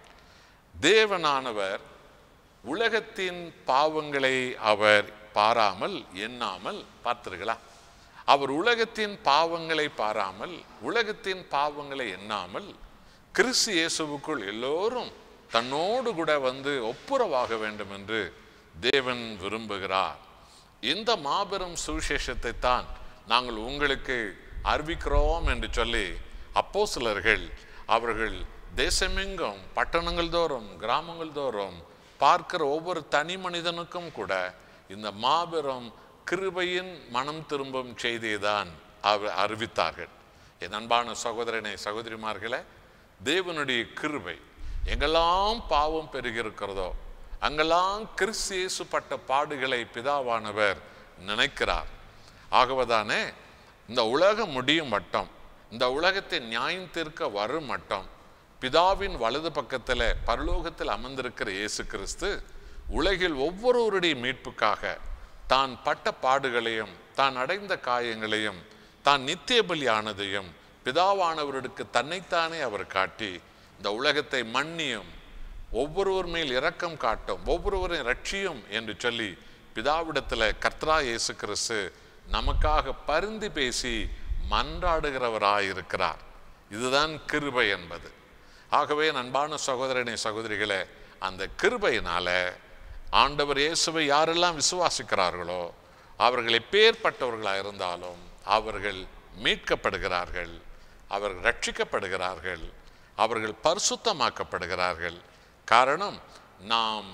தேவனானவர் உலகத்தின் பாவங்களை அவர் பாராமல் எண்ணாமல் பார்த்தீர்களா அவர் உலகத்தின் பாவங்களை பாராமல் உலகத்தின் பாவங்களை எண்ணாமல் கிறிஸ்து இயேசுவுக்குள் எல்லோரும் தன்னோடு கூட வந்து ஒப்புரவாக வேண்டும் என்று தேவன் விரும்புகிறார் இந்த மாபெரும் சுவிசேஷத்தை தான் நாங்கள் உங்களுக்கு அறிவிக்கிறோம் என்று சொல்லி அப்போஸ்தலர்கள் அவர்கள் தேசமெங்கும் பட்டணங்கள் தோறும் கிராமங்கள் தோறும் பார்க்கிற ஒவ்வொரு தனி மனிதனுக்கும் கூட இந்த மாபெரும் கிருபையின் மனம் திரும்பும் செய்தியை தான் அவர் அறிவித்தார்கள் என் அன்பான சகோதரனை சகோதரிமார்களே தேவனுடைய கிருபை எங்கெல்லாம் பாவம் பெருகியிருக்கிறதோ அங்கெல்லாம் கிறிஸ்து இயேசு பட்ட பாடுகளை பிதாவானவர் நினைக்கிறார் ஆகவதானே இந்த உலகம் முடியும் மட்டும் இந்த உலகத்தை நியாயம் தீர்க்க வரும் மட்டும் பிதாவின் வலது பக்கத்தில் பரலோகத்தில் அமர்ந்திருக்கிற இயேசு கிறிஸ்து உலகில் ஒவ்வொருவருடைய மீட்புக்காக தான் பட்ட பாடுகளையும் தான் அடைந்த காயங்களையும் தான் நித்திய பலியானதையும் பிதாவானவருக்கு தன்னைத்தானே அவர் காட்டி இந்த உலகத்தை மன்னியும் ஒவ்வொருவர் மேல் இரக்கம் காட்டும் ஒவ்வொருவரையும் ரட்சியும் என்று சொல்லி பிதாவிடத்தில் கர்த்தரா இயேசு கிறிஸ்து நமக்காக பரிந்து பேசி மன்றாடுகிறவராயிருக்கிறார் இதுதான் கிருபை என்பது ஆகவே அன்பான சகோதரனை சகோதரிகளே அந்த கிருபையினால ஆண்டவர் இயேசுவை யாரெல்லாம் விசுவாசிக்கிறார்களோ அவர்கள் எப்பேற்பட்டவர்களாக இருந்தாலும் அவர்கள் மீட்கப்படுகிறார்கள் அவர்கள் ரட்சிக்கப்படுகிறார்கள் அவர்கள் பரிசுத்தமாக்கப்படுகிறார்கள் காரணம் நாம்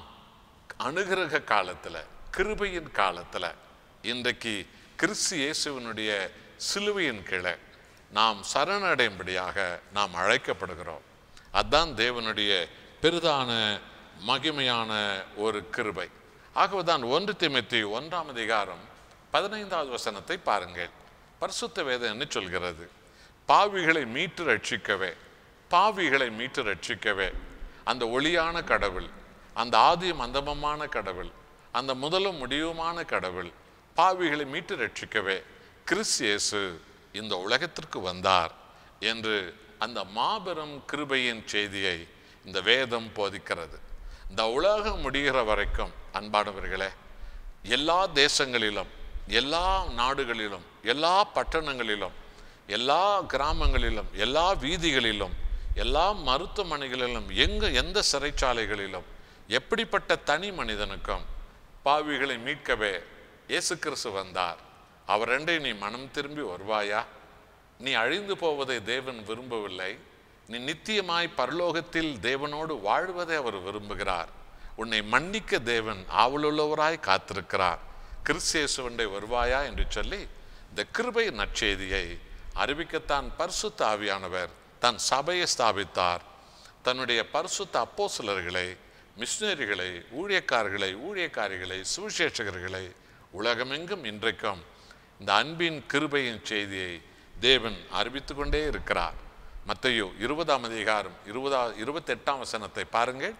அனுகிரக காலத்தில் கிருபையின் காலத்தில் இன்றைக்கு கிறிஸ்து இயேசுவினுடைய சிலுவையின் கீழே நாம் சரணடையும்படியாக நாம் அழைக்கப்படுகிறோம் அதான் தேவனுடைய பெரிதான மகிமையான ஒரு கிருபை ஆகவேதான் ஒன்று திமுத்தி ஒன்றாம் அதிகாரம் பதினைந்தாவது வசனத்தை பாருங்கள் பரிசுத்த வேதம் என்ன சொல்கிறது பாவிகளை மீட்டு ரட்சிக்கவே பாவிகளை மீட்டு ரட்சிக்கவே அந்த ஒளியான கடவுள் அந்த ஆதியும் அந்தமமான கடவுள் அந்த முதலும் முடிவுமான கடவுள் பாவிகளை மீட்டு ரட்சிக்கவே கிறிஸ்து இயேசு இந்த உலகத்திற்கு வந்தார் என்று அந்த மாபெரும் கிருபையின் செய்தியை இந்த வேதம் போதிக்கிறது இந்த உலகம் முடிகிற வரைக்கும் அன்பானவர்களே எல்லா தேசங்களிலும் எல்லா நாடுகளிலும் எல்லா பட்டணங்களிலும் எல்லா கிராமங்களிலும் எல்லா வீதிகளிலும் எல்லா மருத்துவமனைகளிலும் எங்க எந்த சிறைச்சாலைகளிலும் எப்படிப்பட்ட தனி மனிதனுக்கும் பாவிகளை மீட்கவே இயேசு கிறிஸ்து வந்தார் அவர் ரெண்டை நீ மனம் திரும்பி வருவாயா நீ அழிந்து போவதை தேவன் விரும்பவில்லை நீ நித்தியமாய் பரலோகத்தில் தேவனோடு வாழ்வதை அவர் விரும்புகிறார் உன்னை மன்னிக்க தேவன் ஆவலுள்ளவராய் காத்திருக்கிறார் கிறிஸ்தேசுவண்டை வருவாயா என்று சொல்லி இந்த கிருபை நற்செய்தியை அறிவிக்கத்தான் பரிசுத்த ஆவியானவர் தன் சபையை ஸ்தாபித்தார் தன்னுடைய பரிசுத்த அப்போஸ்தலர்களை மிஷினரிகளை ஊழியக்காரர்களை ஊழியக்காரிகளை சுவிசேஷகர்களை உலகமெங்கும் இன்றைக்கும் இந்த அன்பின் கிருபையின் செய்தியை தேவன் அறிவித்து கொண்டே இருக்கிறார் மத்தையோ இருபதாம் அதிகாரம் இருபதா இருபத்தெட்டாம் வசனத்தை பாருங்கள்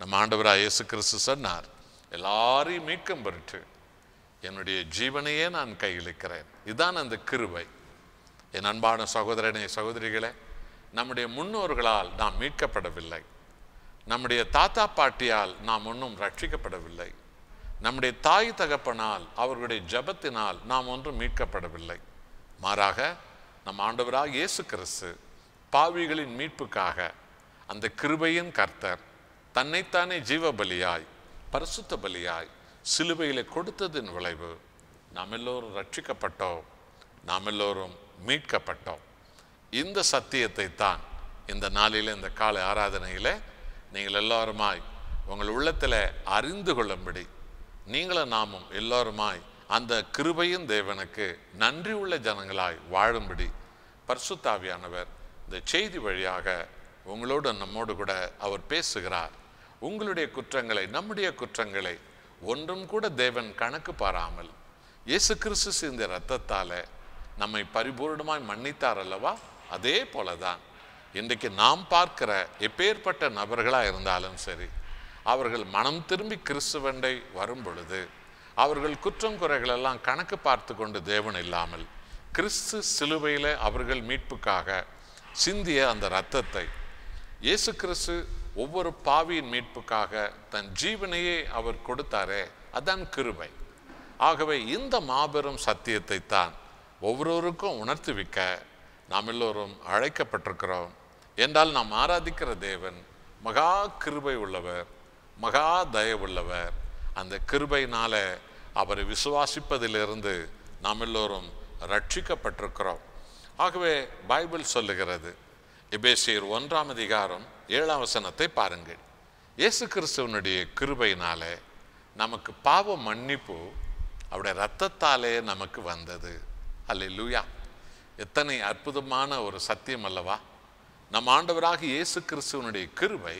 நம்ம ஆண்டவராக இயேசு கிறிஸ்து சொன்னார் எல்லாரையும் மீட்கம் பெற்று என்னுடைய ஜீவனையே நான் கையிலிக்கிறேன் இதுதான் அந்த கிருபை என் அன்பான சகோதரனே சகோதரிகளே நம்முடைய முன்னோர்களால் நாம் மீட்கப்படவில்லை நம்முடைய தாத்தா பாட்டியால் நாம் ஒன்றும் ரட்சிக்கப்படவில்லை நம்முடைய தாய் தகப்பனால் அவர்களுடைய ஜெபத்தினால் நாம் ஒன்றும் மீட்கப்படவில்லை மாறாக நம் ஆண்டவராக இயேசு கிறிஸ்து பாவிகளின் மீட்புக்காக அந்த கிருபையின் கர்த்தர் தன்னைத்தானே ஜீவ பலியாய் பரிசுத்த பலியாய் சிலுவையிலே கொடுத்ததின் விளைவு நாம் எல்லோரும் ரட்சிக்கப்பட்டோம் நாம் எல்லோரும் மீட்கப்பட்டோம் இந்த சத்தியத்தை தான் இந்த நாளில் இந்த காலை ஆராதனையில் நீங்கள் எல்லாருமாய் உங்கள் உள்ளத்தில் அறிந்து கொள்ளும்படி நீங்களும் நாமும் எல்லோருமாய் அந்த கிருபையின் தேவனுக்கு நன்றி உள்ள ஜனங்களாய் வாழும்படி பரிசுத்தாவியானவர் இந்த செய்தி வழியாக உங்களோடு நம்மோடு கூட அவர் பேசுகிறார் உங்களுடைய குற்றங்களை நம்முடைய குற்றங்களை ஒன்றும் கூட தேவன் கணக்கு பாராமல் இயேசு கிறிஸ்து சிந்த இரத்தத்தால நம்மை பரிபூர்ணமாய் மன்னித்தார் அல்லவா அதே போலதான் இன்றைக்கு நாம் பார்க்கிற எப்பேற்பட்ட நபர்களாக இருந்தாலும் சரி அவர்கள் மனம் திரும்பி கிறிஸ்துவண்டை வரும் பொழுது அவர்கள் குற்றம் குறைகளெல்லாம் கணக்கு பார்த்து கொண்டு தேவன் இல்லாமல் கிறிஸ்து சிலுவையில் அவர்கள் மீட்புக்காக சிந்திய அந்த இரத்தத்தை இயேசு கிறிஸ்து ஒவ்வொரு பாவியின் மீட்புக்காக தன் ஜீவனையே அவர் கொடுத்தாரே அதான் கிருபை ஆகவே இந்த மாபெரும் சத்தியத்தை தான் ஒவ்வொருவருக்கும் உணர்த்துவிக்க நாம் எல்லோரும் அழைக்கப்பட்டிருக்கிறோம் என்றால் நாம் ஆராதிக்கிற தேவன் மகா கிருபை உள்ளவர் மகா தயவுள்ளவர் அந்த கிருபையினால அவரை விசுவாசிப்பதிலிருந்து நாம் எல்லோரும் ரட்சிக்கப்பட்டிருக்கிறோம் ஆகவே பைபிள் சொல்லுகிறது எபேசியர் ஒன்றாம் அதிகாரம் ஏழாம் வசனத்தை பாருங்கள் இயேசு கிறிஸ்துவனுடைய கிருபையினாலே நமக்கு பாவ மன்னிப்பு அவருடைய இரத்தத்தாலே நமக்கு வந்தது அல்லேலூயா எத்தனை அற்புதமான ஒரு சத்தியம் அல்லவா நம் ஆண்டவராக இயேசு கிறிஸ்துவனுடைய கிருபை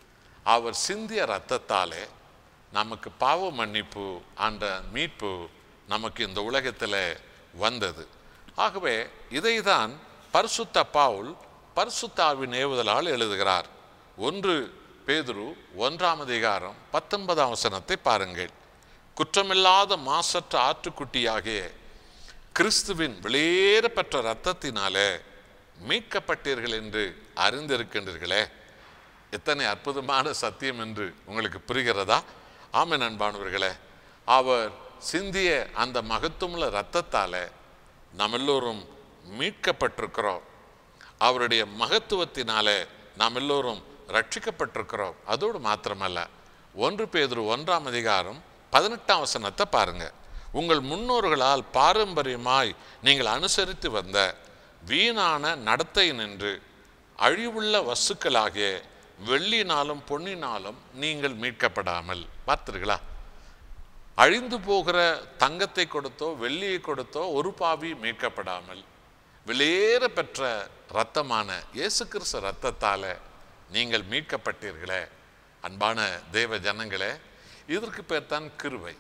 அவர் சிந்திய இரத்தத்தாலே நமக்கு பாவ மன்னிப்பு அந்த மீட்பு நமக்கு இந்த உலகத்தில் வந்தது ஆகவே இதைதான் பரிசுத்த பவுல் பரிசுத்தாவின் ஏவுதலால் எழுதுகிறார் ஒன்று பேதுரு ஒன்றாம் அதிகாரம் பத்தொன்பதாம் வசனத்தை பாருங்கள் குற்றமில்லாத மாசற்ற ஆற்றுக்குட்டியாகிய கிறிஸ்துவின் வெளியேறப்பெற்ற இரத்தத்தினாலே மீட்கப்பட்டீர்கள் என்று அறிந்திருக்கின்றீர்களே எத்தனை அற்புதமான சத்தியம் என்று உங்களுக்கு புரிகிறதா ஆமை நண்பானவர்களே அவர் சிந்திய அந்த மகத்துவமுள்ள இரத்தத்தால நாம் எல்லோரும் மீட்கப்பட்டிருக்கிறோம் அவருடைய மகத்துவத்தினாலே நாம் எல்லோரும் ரட்சிக்கப்பட்டிருக்கிறோம் அதோடு மாத்திரமல்ல ஒன்று பேதுரு ஒன்றாம் அதிகாரம் பதினெட்டாம் வசனத்தை பாருங்க உங்கள் முன்னோர்களால் பாரம்பரியமாய் நீங்கள் அனுசரித்து வந்த வீணான நடத்தை நின்று அழிவுள்ள வஸ்துக்களாகிய வெள்ளினாலும் பொன்னினாலும் நீங்கள் மீட்கப்படாமல் பார்த்தீர்களா அழிந்து போகிற தங்கத்தை கொடுத்தோ வெள்ளியை கொடுத்தோ ஒரு பாவி மீட்கப்படாமல் வெளியேற பெற்ற இரத்தமான இயேசு கிறிஸ்து இரத்தத்தால நீங்கள் மீட்கப்பட்டீர்களே அன்பான தேவ ஜனங்களே இதற்கு பேர் தான் கிருவை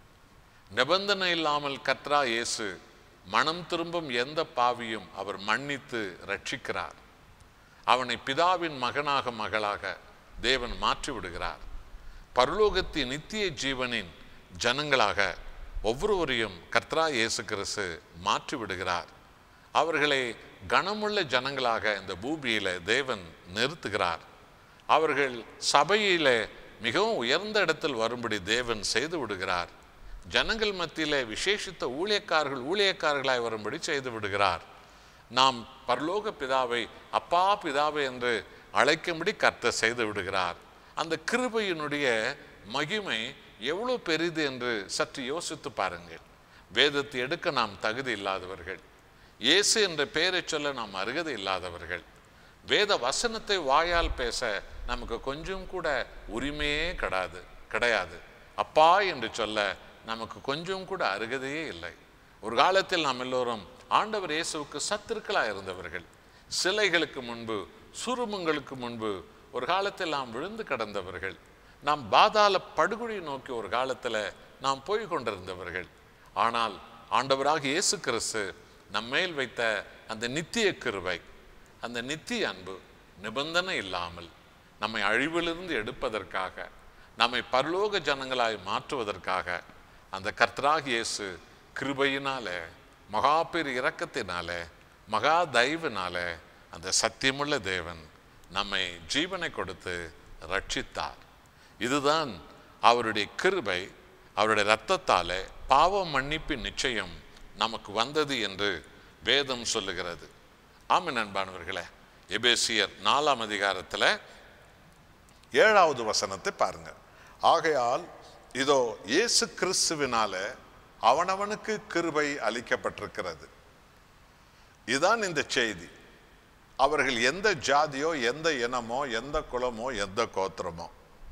நிபந்தனை இல்லாமல் கத்ரா இயேசு மனம் திரும்பும் எந்த பாவியும் அவர் மன்னித்து ரட்சிக்கிறார் அவனை பிதாவின் மகனாக மகளாக தேவன் மாற்றி விடுகிறார் பரலோகத்தின் நித்திய ஜீவனின் ஜனங்களாக ஒவ்வொருவரையும் கர்த்தரா இயேசு கிறிஸ்து மாற்றி விடுகிறார் அவர்களை கனமுள்ள ஜனங்களாக இந்த பூமியில தேவன் நிறுத்துகிறார் அவர்கள் சபையில மிகவும் உயர்ந்த இடத்தில் வரும்படி தேவன் செய்து விடுகிறார் ஜனங்கள் மத்தியிலே விசேஷித்த ஊழியக்காரர்கள் ஊழியக்காரர்களாய் வரும்படி செய்து விடுகிறார் நாம் பரலோக பிதாவை அப்பா பிதாவை என்று அழைக்கும்படி கர்த்தர் செய்து விடுகிறார் அந்த கிருபையினுடைய மகிமை எவ்வளவு பெரிது என்று சற்று யோசித்து பாருங்கள் வேதத்தை எடுக்க நாம் தகுதி இல்லாதவர்கள் இயேசு என்ற பெயரை சொல்ல நாம் அருகதை இல்லாதவர்கள் வேத வசனத்தை வாயால் பேச நமக்கு கொஞ்சம் கூட உரிமையே கிடையாது கிடையாது அப்பா என்று சொல்ல நமக்கு கொஞ்சம் கூட அருகதையே இல்லை ஒரு காலத்தில் நாம் எல்லோரும் ஆண்டவர் இயேசுவுக்கு சத்துருக்களாக இருந்தவர்கள் சிலைகளுக்கு முன்பு சுருமங்களுக்கு முன்பு ஒரு காலத்தில் நாம் விழுந்து கிடந்தவர்கள் நாம் பாதாள படுகொலை நோக்கி ஒரு காலத்தில் நாம் போய் கொண்டிருந்தவர்கள் ஆனால் ஆண்டவராக இயேசு கிறிஸ்து நம்மேல் வைத்த அந்த நித்திய கிருபை அந்த நித்திய அன்பு நிபந்தனை இல்லாமல் நம்மை அழிவிலிருந்து எடுப்பதற்காக நம்மை பரலோக ஜனங்களாய் மாற்றுவதற்காக அந்த கர்த்தராக இயேசு கிருபையினாலே மகா பெரு இரக்கத்தினாலே மகா தயவினாலே அந்த சத்தியமுள்ள தேவன் நம்மை ஜீவனை கொடுத்து ரட்சித்தார் இதுதான் அவருடைய கிருபை அவருடைய இரத்தத்தாலே பாவ மன்னிப்பின் நிச்சயம் நமக்கு வந்தது என்று வேதம் சொல்லுகிறது ஆமென் அன்பானவர்களே எபேசியர் நாலாம் அதிகாரத்தில் ஏழாவது வசனத்தை பாருங்க ஆகையால் இதோ இயேசு கிறிஸ்துவினால அவனவனுக்கு கிருபை அளிக்கப்பட்டிருக்கிறது இதுதான் இந்த செய்தி அவர்கள் எந்த ஜாதியோ எந்த இனமோ எந்த குலமோ எந்த கோத்திரமோ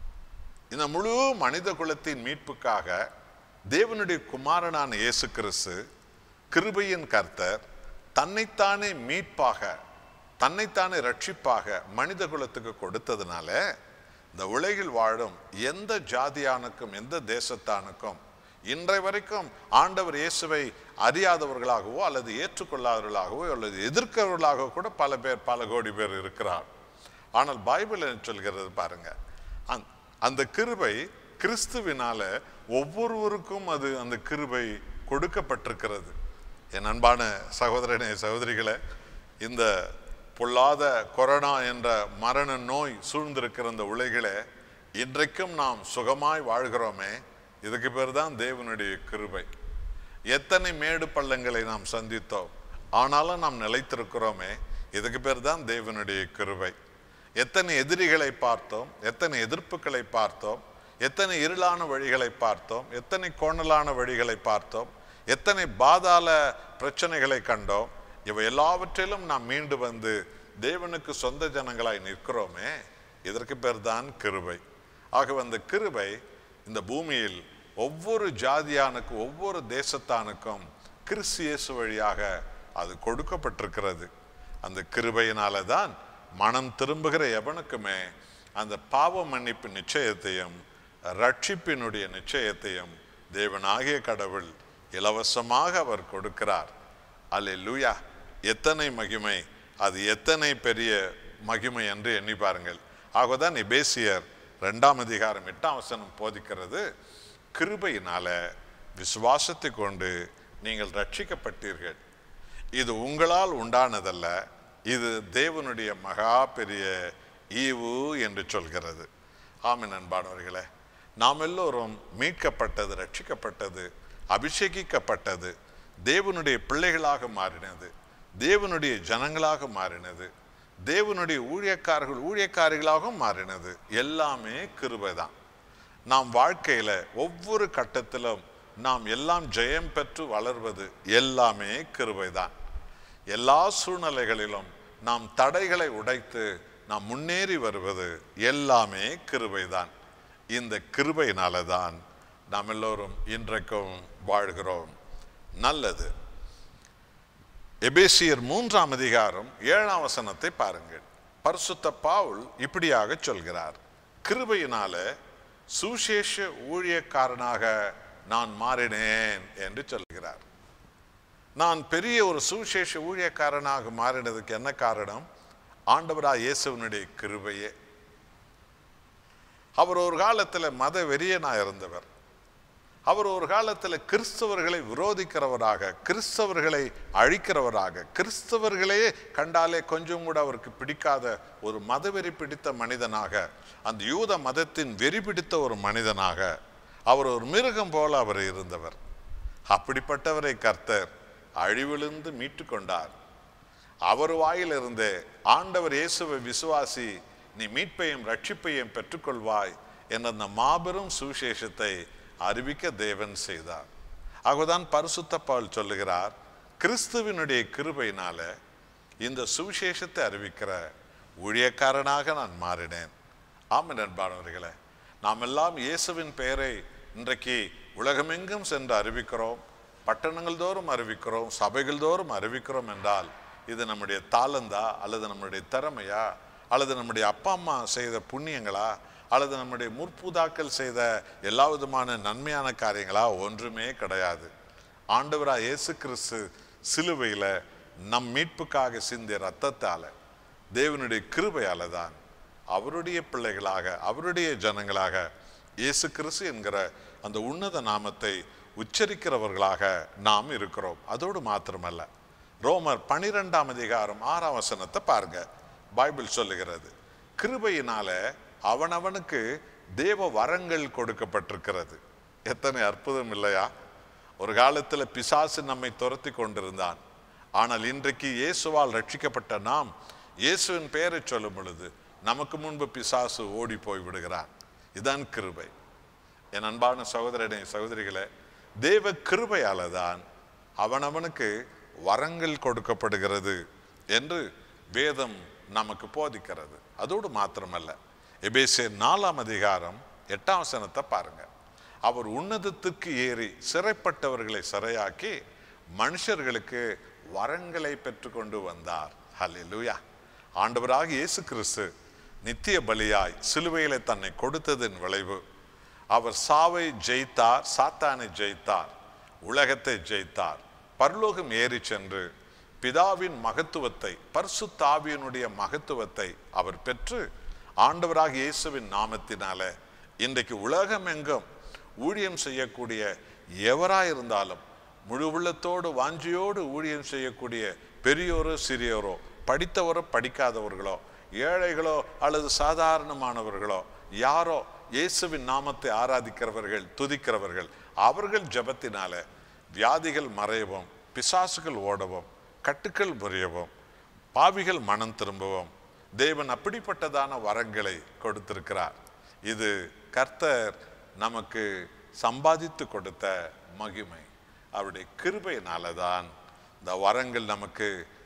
இந்த முழு மனித குலத்தின் மீட்புக்காக தேவனுடைய குமாரனான இயேசு கிறிஸ்து கிருபையின் கர்த்தர் தன்னைத்தானே மீட்பாக தன்னைத்தானே ரட்சிப்பாக மனித குலத்துக்கு கொடுத்ததுனால இந்த உலகில் வாழும் எந்த ஜாதியானுக்கும் எந்த தேசத்தானுக்கும் இன்றை வரைக்கும் ஆண்டவர் இயேசுவை அறியாதவர்களாகவோ அல்லது ஏற்றுக்கொள்ளாதவர்களாகவோ அல்லது எதிர்க்கிறவர்களாகவோ கூட பல பேர் பல கோடி பேர் இருக்கிறார் ஆனால் பைபிள் என்ன சொல்கிறது பாருங்க அந்த- அந்த கிருபை கிறிஸ்துவினால ஒவ்வொருவருக்கும் அது அந்த கிருபை கொடுக்கப்பட்டிருக்கிறது என் அன்பான சகோதரனே சகோதரிகளே இந்த பொல்லாத கொரோனா என்ற மரண நோய் சூழ்ந்திருக்கிற இந்த உலகிலே இன்றைக்கும் நாம் சுகமாய் வாழ்கிறோமே இதுக்கு பேர் தான் தேவனுடைய கிருபை எத்தனை மேடு பள்ளங்களை நாம் சந்தித்தோம் ஆனாலும் நாம் நிலைத்திருக்கிறோமே இதுக்கு பேர் தான் தேவனுடைய கிருபை எத்தனை எதிரிகளை பார்த்தோம் எத்தனை எதிர்ப்புகளை பார்த்தோம் எத்தனை இருளான வழிகளை பார்த்தோம் எத்தனை கோணலான வழிகளை பார்த்தோம் எத்தனை பாதாள பிரச்சனைகளை கண்டோம் இவை எல்லாவற்றிலும் நாம் மீண்டு வந்து தேவனுக்கு சொந்த ஜனங்களாய் நிற்கிறோமே இதற்கு பேர் தான் கிருபை ஆகவே அந்த கிருபை இந்த பூமியில் ஒவ்வொரு ஜாதியானுக்கும் ஒவ்வொரு தேசத்தானுக்கும் கிறிஸ்து இயேசு வழியாக அது கொடுக்கப்பட்டிருக்கிறது அந்த கிருபையினால தான் மனம் திரும்புகிற எவனுக்குமே அந்த பாவ மன்னிப்பு நிச்சயத்தையும் ரட்சிப்பினுடைய நிச்சயத்தையும் தேவனாகிய கடவுள் இலவசமாக அவர் கொடுக்கிறார் அல்லேலூயா எத்தனை மகிமை அது எத்தனை பெரிய மகிமை என்று எண்ணி பாருங்கள் ஆகதான் எபேசியர் ரெண்டாம் அதிகாரம் எட்டாம் வசனம் போதிக்கிறது கிருபையினால விசுவாசத்தை கொண்டு நீங்கள் ரட்சிக்கப்பட்டீர்கள் இது உங்களால் உண்டானதல்ல இது தேவனுடைய மகா பெரிய ஈவு என்று சொல்கிறது ஆமென் அன்பானவர்களே நாம் எல்லோரும் மீட்கப்பட்டது ரட்சிக்கப்பட்டது அபிஷேகிக்கப்பட்டது தேவனுடைய பிள்ளைகளாக மாறினது தேவனுடைய ஜனங்களாக மாறினது தேவனுடைய ஊழியக்காரர்கள் ஊழியக்காரிகளாகவும் மாறினது எல்லாமே கிருபை தான் நாம் வாழ்க்கையில ஒவ்வொரு கட்டத்திலும் நாம் எல்லாம் ஜெயம் பெற்று வளர்வது எல்லாமே கிருபைதான் எல்லா சூழ்நிலைகளிலும் நாம் தடைகளை உடைத்து நாம் முன்னேறி வருவது எல்லாமே கிருபைதான் இந்த கிருபையினால தான் நாம் எல்லோரும் இன்றைக்கும் வாழ்கிறோம் நல்லது எபேசியர் மூன்றாம் அதிகாரம் ஏழாம் வசனத்தை பாருங்கள் பரிசுத்த பவுல் இப்படியாக சொல்கிறார் கிருபையினால சுசேஷ ஊழியக்காரனாக நான் மாறினேன் என்று சொல்கிறார் நான் பெரிய ஒரு சுவிசேஷ ஊழியக்காரனாக மாறினதுக்கு என்ன காரணம் ஆண்டவராக இயேசுவனுடைய கிருபையே அவர் ஒரு காலத்தில் மத வெறியனா இருந்தவர் அவர் ஒரு காலத்தில் கிறிஸ்தவர்களை விரோதிக்கிறவராக கிறிஸ்தவர்களை அழிக்கிறவராக கிறிஸ்தவர்களே கண்டாலே கொஞ்சம் கூட அவருக்கு பிடிக்காத ஒரு மதவெறி பிடித்த மனிதனாக அந்த யூத மதத்தின் வெறி பிடித்த ஒரு மனிதனாக அவர் ஒரு மிருகம் போல அவர் இருந்தவர் அப்படிப்பட்டவரை கர்த்தர் அழிவிலிருந்து மீட்டு கொண்டார் அவர் வாயிலிருந்தே ஆண்டவர் இயேசுவை விசுவாசி நீ மீட்பையும் ரட்சிப்பையும் பெற்றுக்கொள்வாய் என்ற அந்த மாபெரும் சுவிசேஷத்தை அறிவிக்க தேவன் செய்தார் ஆகதான் பரிசுத்த பவுல் சொல்லுகிறார் கிறிஸ்துவினுடைய கிருபையினால இந்த சுவிசேஷத்தை அறிவிக்கிற ஊழியக்காரனாக நான் மாறினேன் ஆமாம் நண்பானவர்களே நாம் எல்லாம் இயேசுவின் பெயரை இன்றைக்கு உலகமெங்கும் சென்று அறிவிக்கிறோம் பட்டணங்கள் தோறும் அறிவிக்கிறோம் சபைகள் தோறும் அறிவிக்கிறோம் என்றால் இது நம்முடைய தாளந்தா அல்லது நம்முடைய திறமையா அல்லது நம்முடைய அப்பா அம்மா செய்த புண்ணியங்களா அல்லது நம்முடைய முற்பூதாக்கள் செய்த எல்லா விதமான நன்மையான காரியங்களா ஒன்றுமே கிடையாது ஆண்டவரா இயேசு கிறிஸ்து சிலுவையில் நம் மீட்புக்காக சிந்திய ரத்தத்தால தேவனுடைய கிருபையால தான் அவருடைய பிள்ளைகளாக அவருடைய ஜனங்களாக இயேசு கிறிஸ்து என்கிற அந்த உன்னத நாமத்தை உச்சரிக்கிறவர்களாக நாம் இருக்கிறோம் அதோடு மாத்திரமல்ல ரோமர் பனிரெண்டாம் அதிகாரம் ஆறாம் வசனத்தை பாருங்க பைபிள் சொல்லுகிறது கிருபையினால அவனவனுக்கு தேவ வரங்கள் கொடுக்கப்பட்டிருக்கிறது எத்தனை அற்புதம் இல்லையா ஒரு காலத்துல பிசாசு நம்மை துரத்தி கொண்டிருந்தான் ஆனால் இன்றைக்கு இயேசுவால் ரட்சிக்கப்பட்ட நாம் இயேசுவின் பெயரை சொல்லும் பொழுது நமக்கு முன்பு பிசாசு ஓடி போய் விடுகிறான் இதான் கிருபை என் அன்பான சகோதரனே சகோதரிகளே தேவ கிருபையால தான் அவனவனுக்கு வரங்கள் கொடுக்கப்படுகிறது என்று வேதம் நமக்கு போதிக்கிறது அதோடு மாத்திரமல்ல எபேசே நாலாம் அதிகாரம் எட்டாம் வசனத்தை பாருங்க அவர் உன்னதத்துக்கு ஏறி சிறைப்பட்டவர்களை சிறையாக்கி மனுஷர்களுக்கு வரங்களை பெற்றுக்கொண்டு வந்தார் ஹalleluya ஆண்டவராக இயேசு கிறிஸ்து நித்திய பலியாய் சிலுவையிலே தன்னை கொடுத்ததின் விளைவு அவர் சாவை ஜெயித்தார் சாத்தானை ஜெயித்தார் உலகத்தை ஜெயித்தார் பரலோகம் ஏறி சென்று பிதாவின் மகத்துவத்தை பரிசுத்தாவியனுடைய மகத்துவத்தை அவர் பெற்று ஆண்டவராக இயேசுவின் நாமத்தினால இன்றைக்கு உலகம் எங்கும் ஊழியம் செய்யக்கூடிய எவராயிருந்தாலும் முழு உள்ளத்தோடு வாஞ்சியோடு ஊழியம் செய்யக்கூடிய பெரியோரோ சிறியோரோ படித்தவரோ படிக்காதவர்களோ ஏழைகளோ அல்லது சாதாரணமானவர்களோ யாரோ இயேசுவின் நாமத்தை ஆராதிக்கிறவர்கள் துதிக்கிறவர்கள் அவர்கள் ஜெபத்தினால வியாதிகள் மறையவும் பிசாசுகள் ஓடவும் கட்டுக்கள் முறியவும் பாவிகள் மனம் திரும்பவும் தேவன் அப்படிப்பட்டதான வரங்களை கொடுத்திருக்கிறார் இது கர்த்தர் நமக்கு சம்பாதித்து கொடுத்த மகிமை அவருடைய கிருபையினால தான் இந்த வரங்கள் நமக்கு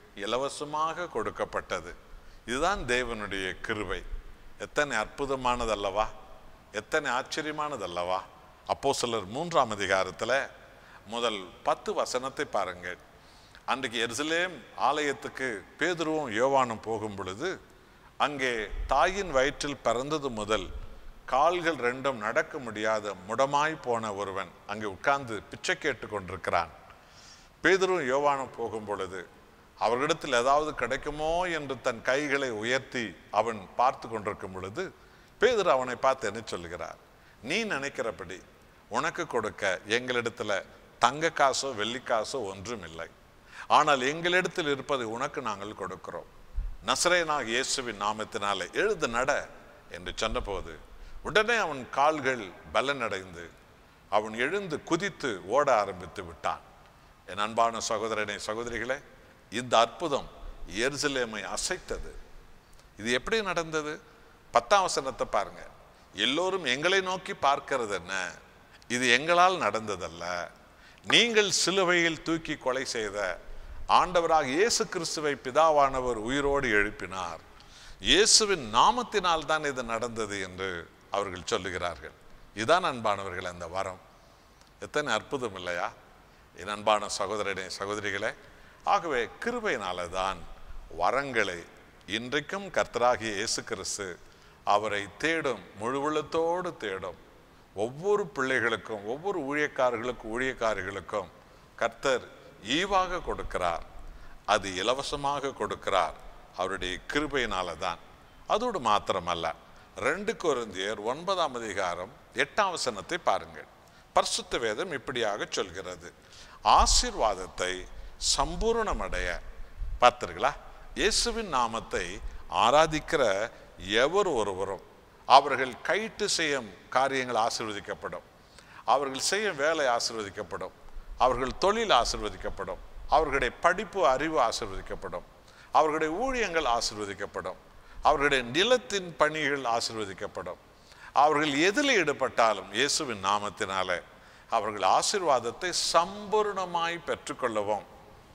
இலவசமாக கொடுக்கப்பட்டது இதுதான் தேவனுடைய கிருபை எத்தனை அற்புதமானதல்லவா எத்தனை ஆச்சரியமானதல்லவா அப்போ சிலர் மூன்றாம் அதிகாரத்தில் முதல் பத்து வசனத்தை பாருங்கள் அன்றைக்கு எருசலேம் ஆலயத்துக்கு பேதுருவும் யோவானும் போகும் பொழுது அங்கே தாயின் வயிற்றில் பிறந்தது முதல் கால்கள் ரெண்டும் நடக்க முடியாத முடமாய் போன ஒருவன் அங்கே உட்கார்ந்து பிச்சை கேட்டு கொண்டிருக்கிறான் பேதுரும் யோவானும் போகும் பொழுது அவர்களிடத்தில் ஏதாவது கிடைக்குமோ என்று தன் கைகளை உயர்த்தி அவன் பார்த்து கொண்டிருக்கும் பொழுது பேதுரு அவனை பார்த்து என்ன சொல்லுகிறார் நீ நினைக்கிறபடி உனக்கு கொடுக்க எங்களிடத்துல தங்க காசோ வெள்ளி காசோ ஒன்றும் இல்லை ஆனால் எங்களிடத்தில் இருப்பதை உனக்கு நாங்கள் கொடுக்கிறோம் நசரேனாக இயேசுவின் நாமத்தினாலே எழுது நட என்று சொன்னபோது உடனே அவன் கால்கள் பலனடைந்து அவன் எழுந்து குதித்து ஓட ஆரம்பித்து விட்டான் என் அன்பான சகோதரனே சகோதரிகளே இந்த அற்புதம் எருசலேமை அசைத்தது இது எப்படி நடந்தது பத்தாம் வசனத்தை பாருங்க எல்லோரும் எங்களை நோக்கி பார்க்கிறது என்ன இது எங்களால் நடந்ததல்ல நீங்கள் சிலுவையில் தூக்கி கொலை செய்த ஆண்டவராக இயேசு கிறிஸ்துவை பிதாவானவர் உயிரோடு எழுப்பினார் இயேசுவின் நாமத்தினால் தான் இது நடந்தது என்று அவர்கள் சொல்லுகிறார்கள் இதான் அன்பானவர்கள் அந்த வரம் எத்தனை அற்புதம் இல்லையா என் அன்பான சகோதரனே சகோதரிகளே ஆகவே கிருபையினால தான் வரங்களை இன்றைக்கும் கர்த்தராகிய இயேசு கிறிஸ்து அவரை தேடும் முழு உள்ளத்தோடு தேடும் ஒவ்வொரு பிள்ளைகளுக்கும் ஒவ்வொரு ஊழியக்காரர்களுக்கும் ஊழியக்காரிகளுக்கும் கர்த்தர் ஈவாக கொடுக்கிறார் அது இலவசமாக கொடுக்கிறார் அவருடைய கிருபையினால தான் அதோடு மாத்திரமல்ல ரெண்டு கொரிந்தியர் ஒன்பதாம் அதிகாரம் எட்டாம் வசனத்தை பாருங்கள் பரிசுத்த வேதம் இப்படியாக சொல்கிறது ஆசீர்வாதத்தை சம்பூரணமடைய பார்த்தீர்களா இயேசுவின் நாமத்தை ஆராதிக்கிற எவர் ஒருவரும் அவர்கள் கைட்டு செய்யும் காரியங்கள் ஆசீர்வதிக்கப்படும் அவர்கள் செய்யும் வேலை ஆசீர்வதிக்கப்படும் அவர்கள் தொழில் ஆசீர்வதிக்கப்படும் அவர்களுடைய படிப்பு அறிவு ஆசீர்வதிக்கப்படும் அவர்களுடைய ஊழியங்கள் ஆசீர்வதிக்கப்படும் அவர்களுடைய நிலத்தின் பணிகள் ஆசீர்வதிக்கப்படும் அவர்கள் எதில் ஈடுபட்டாலும் இயேசுவின் நாமத்தினாலே அவர்கள் ஆசீர்வாதத்தை சம்பூர்ணமாய் பெற்றுக்கொள்ளவும்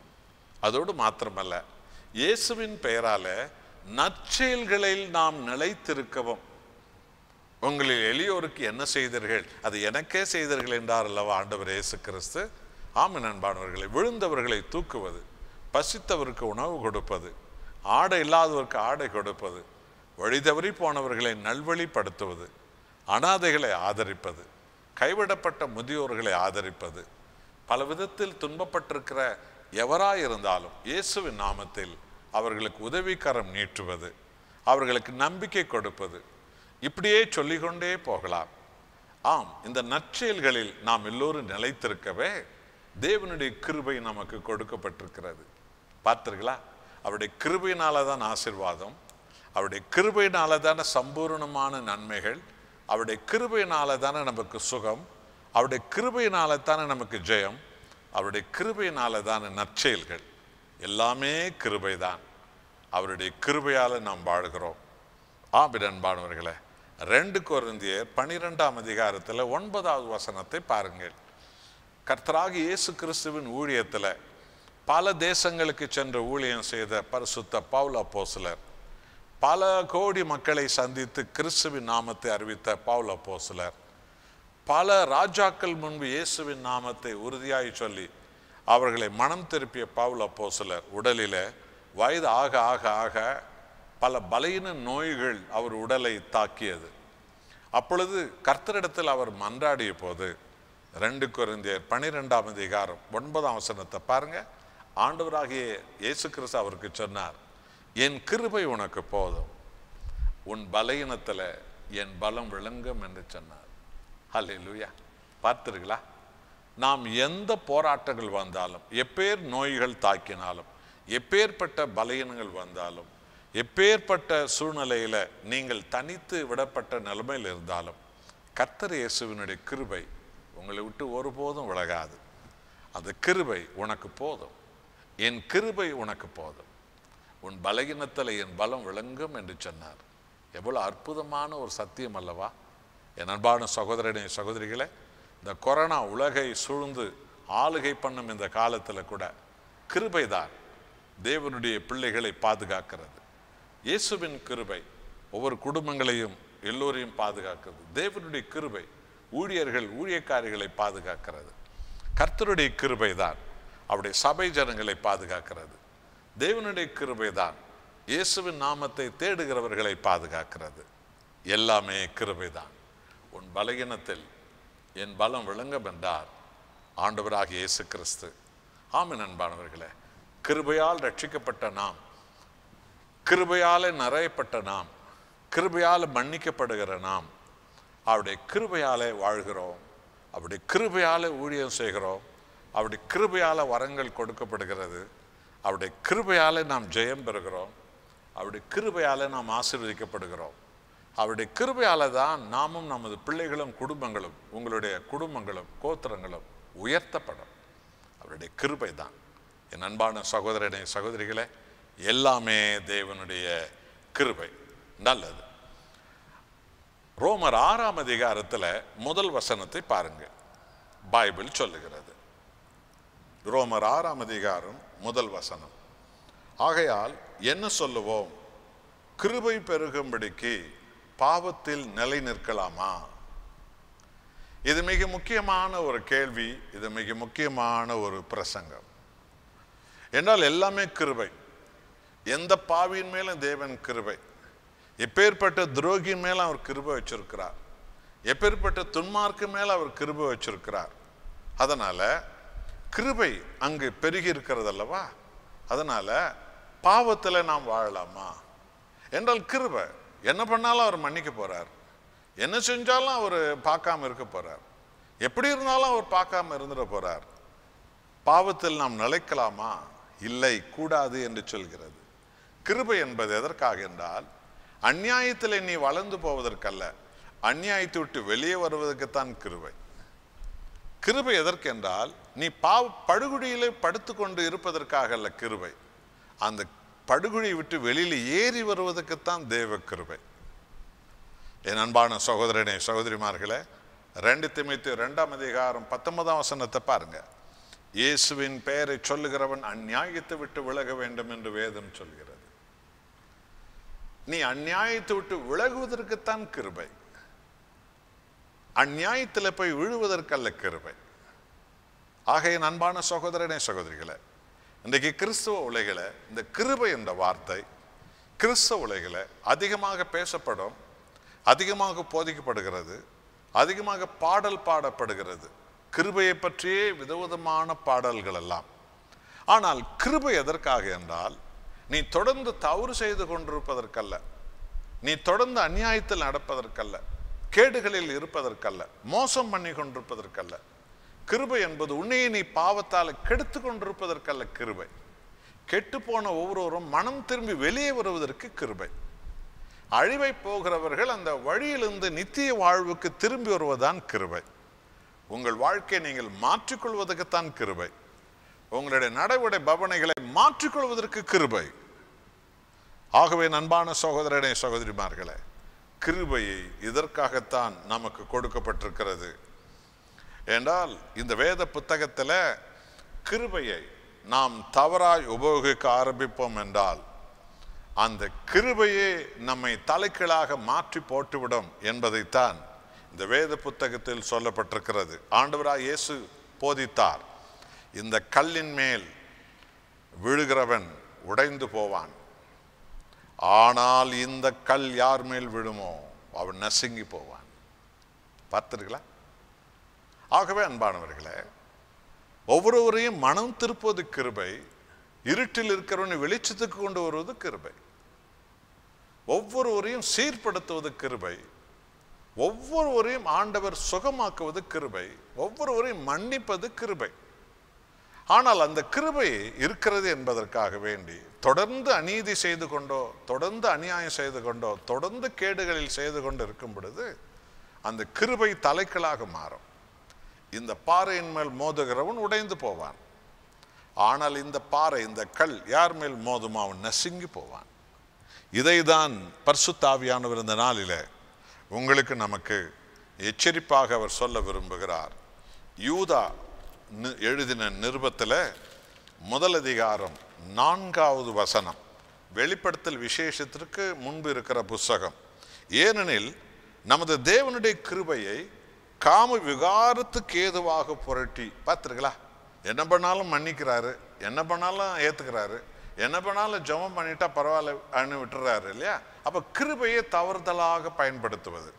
அதோடு மாத்திரமல்ல இயேசுவின் பெயரால நற்செயல்களில் நாம் நிலைத்திருக்கவும் உங்களில் எளியோருக்கு என்ன செய்தீர்கள் அது எனக்கே செய்தீர்கள் என்றார் அல்லவா ஆண்டவர் இயேசு கிறிஸ்து ஆமன் அன்பானவர்களை விழுந்தவர்களை தூக்குவது பசித்தவருக்கு உணவு கொடுப்பது ஆடை இல்லாதவருக்கு ஆடை கொடுப்பது வழி தவறி போனவர்களை நல்வழிப்படுத்துவது அனாதைகளை ஆதரிப்பது கைவிடப்பட்ட முதியோர்களை ஆதரிப்பது பல விதத்தில் துன்பப்பட்டிருக்கிற எவராயிருந்தாலும் இயேசுவின் நாமத்தில் அவர்களுக்கு உதவிக்கரம் நீட்டுவது அவர்களுக்கு நம்பிக்கை கொடுப்பது இப்படியே சொல்லிக்கொண்டே போகலாம் ஆம் இந்த நற்செயல்களில் நாம் எல்லோரும் நிலைத்திருக்கவே தேவனுடைய கிருபை நமக்கு கொடுக்கப்பட்டிருக்கிறது பார்த்தீர்களா அவருடைய கிருபையினால தான் ஆசீர்வாதம் அவருடைய கிருபையினால தானே சம்பூர்ணமான நன்மைகள் அவருடைய கிருபையினால தானே நமக்கு சுகம் அவருடைய கிருபையினால தானே நமக்கு ஜெயம் அவருடைய கிருபையினால தானே நற்செயல்கள் எல்லாமே கிருபைதான் அவருடைய கிருபையால நாம் வாழ்கிறோம் ஆபின் அன்பானவர்களே ரெண்டு கொரிந்தியர் பனிரெண்டாம் அதிகாரத்தில் ஒன்பதாவது வசனத்தை பாருங்கள் கர்த்தராகி இயேசு கிறிஸ்துவின் ஊழியத்தில் பல தேசங்களுக்கு சென்று ஊழியம் செய்த பரிசுத்த பவுல் அப்போஸ்தலர் பல கோடி மக்களை சந்தித்து கிறிஸ்துவின் நாமத்தை அறிவித்த பவுல் அப்போஸ்தலர் பல ராஜாக்கள் முன்பு இயேசுவின் நாமத்தை உறுதியாய் சொல்லி அவர்களை மனம் திருப்பிய பவுல் அப்போஸ்தலர் உடலிலே வயது ஆக ஆக ஆக பல பலையின நோய்கள் அவர் உடலை தாக்கியது அப்பொழுது கர்த்தரிடத்தில் அவர் மன்றாடிய போது ரெண்டு கொரிந்தியர் பனிரெண்டாம் அதிகாரம் ஒன்பதாம் வசனத்தை பாருங்க ஆண்டவராகிய இயேசு கிறிஸ்து அவருக்கு சொன்னார் என் கிருபை உனக்கு போதும் உன் பலகீனத்தில் என் பலம் விளங்கும் என்று சொன்னார் ஹalleluya பார்த்தீர்களா நாம் எந்த போராட்டங்கள் வந்தாலும் எப்பேர் நோய்கள் தாக்கினாலும் எப்பேற்பட்ட பலகீனங்கள் வந்தாலும் எப்பேற்பட்ட சூழ்நிலையில நீங்கள் தனித்து விடப்பட்ட நிலைமையில் இருந்தாலும் கர்த்தர் இயேசுவினுடைய கிருபை உங்களை விட்டு ஒருபோதும் விலகாது அந்த கிருபை உனக்கு போதும் என் கிருபை உனக்கு போதும் உன் பலகீனத்தில் என் பலம் விளங்கும் என்று சொன்னார் எவ்வளவு அற்புதமான ஒரு சத்தியம் அல்லவா என் அன்பான சகோதரனே சகோதரிகளே இந்த கொரோனா உலகை சூழ்ந்து ஆளுகை பண்ணும் இந்த காலத்தில் கூட கிருபைதான் தேவனுடைய பிள்ளைகளை பாதுகாக்கிறது இயேசுவின் கிருபை ஒவ்வொரு குடும்பங்களையும் எல்லோரையும் பாதுகாக்கிறது தேவனுடைய கிருபை ஊழியர்கள் ஊழியக்காரிகளை பாதுகாக்கிறது கர்த்தருடைய கிருபை தான் அவருடைய சபை ஜனங்களை பாதுகாக்கிறது தேவனுடைய கிருபை தான் இயேசுவின் நாமத்தை தேடுகிறவர்களை பாதுகாக்கிறது எல்லாமே கிருபை தான் உன் பலகீனத்தில் என் பலம் விளங்கும் என்றார் ஆண்டவராகிய இயேசு கிறிஸ்து ஆமென் அன்பானவர்களே கிருபையால் ரட்சிக்கப்பட்ட நாம் கிருபையாலே நிறையப்பட்ட நாம் கிருபையால் மன்னிக்கப்படுகிற நாம் அவருடைய கிருபையாலே வாழ்கிறோம் அவருடைய கிருபையாலே ஊழியம் செய்கிறோம் அவருடைய கிருபையால வரங்கள் கொடுக்கப்படுகிறது அவருடைய கிருபையாலே நாம் ஜெயம் பெறுகிறோம் அவருடைய கிருபையாலே நாம் ஆசீர்வதிக்கப்படுகிறோம் அவருடைய கிருபையால தான் நாமும் நமது பிள்ளைகளும் குடும்பங்களும் உங்களுடைய குடும்பங்களும் கோத்திரங்களும் உயர்த்தப்படும் அவருடைய கிருபை தான் என் அன்பான சகோதரனே சகோதரிகளே எல்லாமே தேவனுடைய கிருபை நல்லது ரோமர் ஆறாம் அதிகாரத்தில் முதல் வசனத்தை பாருங்க பைபிள் சொல்லுகிறது ரோமர் ஆறாம் அதிகாரம் முதல் வசனம் ஆகையால் என்ன சொல்லுவோம் கிருபை பெருகும்படிக்கு பாவத்தில் நிலை நிற்கலாமா இது மிக முக்கியமான ஒரு கேள்வி இது மிக முக்கியமான ஒரு பிரசங்கம் என்றால் எல்லாமே கிருபை எந்த பாவியின் மேலும் தேவன் கிருபை எப்பேற்பட்ட துரோகியின் மேல அவர் கிருபை வச்சிருக்கிறார் எப்பேற்பட்ட துன்மார்க்கு மேல அவர் கிருபை வச்சிருக்கிறார் அதனால கிருபை அங்கு பெருகி இருக்கிறது அல்லவா அதனால பாவத்தில் நாம் வாழலாமா என்றால் கிருபை என்ன பண்ணாலும் அவர் மன்னிக்க போறார் என்ன செஞ்சாலும் அவர் பார்க்காம இருக்க போறார் எப்படி இருந்தாலும் அவர் பார்க்காம இருந்துட போறார் பாவத்தில் நாம் நிலைக்கலாமா இல்லை கூடாது என்று சொல்கிறது கிருபை என்பது எதற்காக என்றால் அந்நியாயத்தில் நீ வளர்ந்து போவதற்கல்ல அந்நியாயத்தை விட்டு வெளியே வருவதற்குத்தான் கிருபை கிருபை எதற்கென்றால் நீ பாவ படுகுழியிலே படுத்துக்கொண்டு இருப்பதற்காக அல்ல கிருபை அந்த படுகுழியை விட்டு வெளியில் ஏறி வருவதற்குத்தான் தேவ கிருபை என் அன்பான சகோதரனே சகோதரிமார்களே ரெண்டு திமித்து ரெண்டாம் அதிகாரம் பத்தொன்பதாம் வசனத்தை பாருங்க இயேசுவின் பெயரை சொல்லுகிறவன் அந்நியாயத்தை விட்டு விலக வேண்டும் என்று வேதம் சொல்கிறது நீ அந்நியாயத்தை விட்டு விலகுவதற்குத்தான் கிருபை அந்நியாயத்தில் போய் விழுவதற்கல்ல கிருபை ஆக என் அன்பான சகோதரனே சகோதரிகளே இன்றைக்கு கிறிஸ்துவ உலகில இந்த கிருபை என்ற வார்த்தை கிறிஸ்தவ உலகில அதிகமாக பேசப்படும் அதிகமாக போதிக்கப்படுகிறது அதிகமாக பாடல் பாடப்படுகிறது கிருபையை பற்றியே விதவிதமான பாடல்கள் எல்லாம் ஆனால் கிருபை எதற்காக என்றால் நீ தொடர்ந்து தவறு செய்து கொண்டிருப்பதற்கல்ல நீ தொடர்ந்து அநியாயத்தில் நடப்பதற்கல்ல கேடுகளில் இருப்பதற்கல்ல மோசம் பண்ணி கொண்டிருப்பதற்கல்ல கிருபை என்பது உன்னையே நீ பாவத்தால் கெடுத்து கொண்டிருப்பதற்கல்ல கிருபை கெட்டு போன ஒவ்வொருவரும் மனம் திரும்பி வெளியே வருவதற்கு கிருபை அழிவை போகிறவர்கள் அந்த வழியிலிருந்து நித்திய வாழ்வுக்கு திரும்பி வருவதுதான் கிருபை உங்கள் வாழ்க்கையை நீங்கள் மாற்றிக்கொள்வதற்குத்தான் கிருபை உங்களுடைய நடவடை பவனைகளை மாற்றிக்கொள்வதற்கு கிருபை ஆகவே நண்பான சகோதரனே சகோதரிமார்களே கிருபையை இதற்காகத்தான் நமக்கு கொடுக்கப்பட்டிருக்கிறது என்றால் இந்த வேத புத்தகத்தில் கிருபையை நாம் தவறாய் உபயோகிக்க ஆரம்பிப்போம் என்றால் அந்த கிருபையே நம்மை தலைக்கீழாக மாற்றி போட்டுவிடும் என்பதைத்தான் இந்த வேத புத்தகத்தில் சொல்லப்பட்டிருக்கிறது ஆண்டவராய் இயேசு போதித்தார் இந்த கல்லின் மேல் விழுகிறவன் உடைந்து போவான் ஆனால் இந்த கல் யார் மேல் விழுமோ அவன் நசுங்கி போவான் பார்த்துருக்கலாம் ஆகவே அன்பானவர்களே ஒவ்வொருவரையும் மனம் திருப்பது கிருபை இருட்டில் இருக்கிறவனை வெளிச்சத்துக்கு கொண்டு வருவது கிருபை ஒவ்வொருவரையும் சீர்படுத்துவது கிருபை ஒவ்வொருவரையும் ஆண்டவர் சுகமாக்குவது கிருபை ஒவ்வொருவரையும் மன்னிப்பது கிருபை ஆனால் அந்த கிருபை இருக்கிறது என்பதற்காக வேண்டி தொடர்ந்து அநீதி செய்து கொண்டோ தொடர்ந்து அநியாயம் செய்து கொண்டோ தொடர்ந்து கேடுகளில் செய்து கொண்டு இருக்கும் பொழுது அந்த கிருபை தலைக்களாக மாறும் இந்த பாறையின் மேல் மோதுகிறவன் உடைந்து போவான் ஆனால் இந்த பாறை இந்த கல் யார் மேல் மோதுமோ அவன் நசுங்கி போவான் இதைதான் பர்சுத்தாவியானவர் இந்த நாளில உங்களுக்கு நமக்கு எச்சரிப்பாக அவர் சொல்ல விரும்புகிறார் யூதா நி- எழுதின நிருபத்தில் முதல் அதிகாரம் நான்காவது வசனம் வெளிப்படுத்தல் விசேஷத்திற்கு முன்பு இருக்கிற புஸ்தகம் ஏனெனில் நமது தேவனுடைய கிருபையை காம விகாரத்துக்கு ஏதுவாக புரட்டி பார்த்துருங்களா என்ன பண்ணாலும் மன்னிக்கிறாரு என்ன பண்ணாலும் ஏத்துக்கிறாரு என்ன பண்ணாலும் ஜெபம் பண்ணிட்டா பரவாயில்ல அனு விட்டுறாரு இல்லையா அப்ப கிருபையை தவறுதலாக பயன்படுத்துவது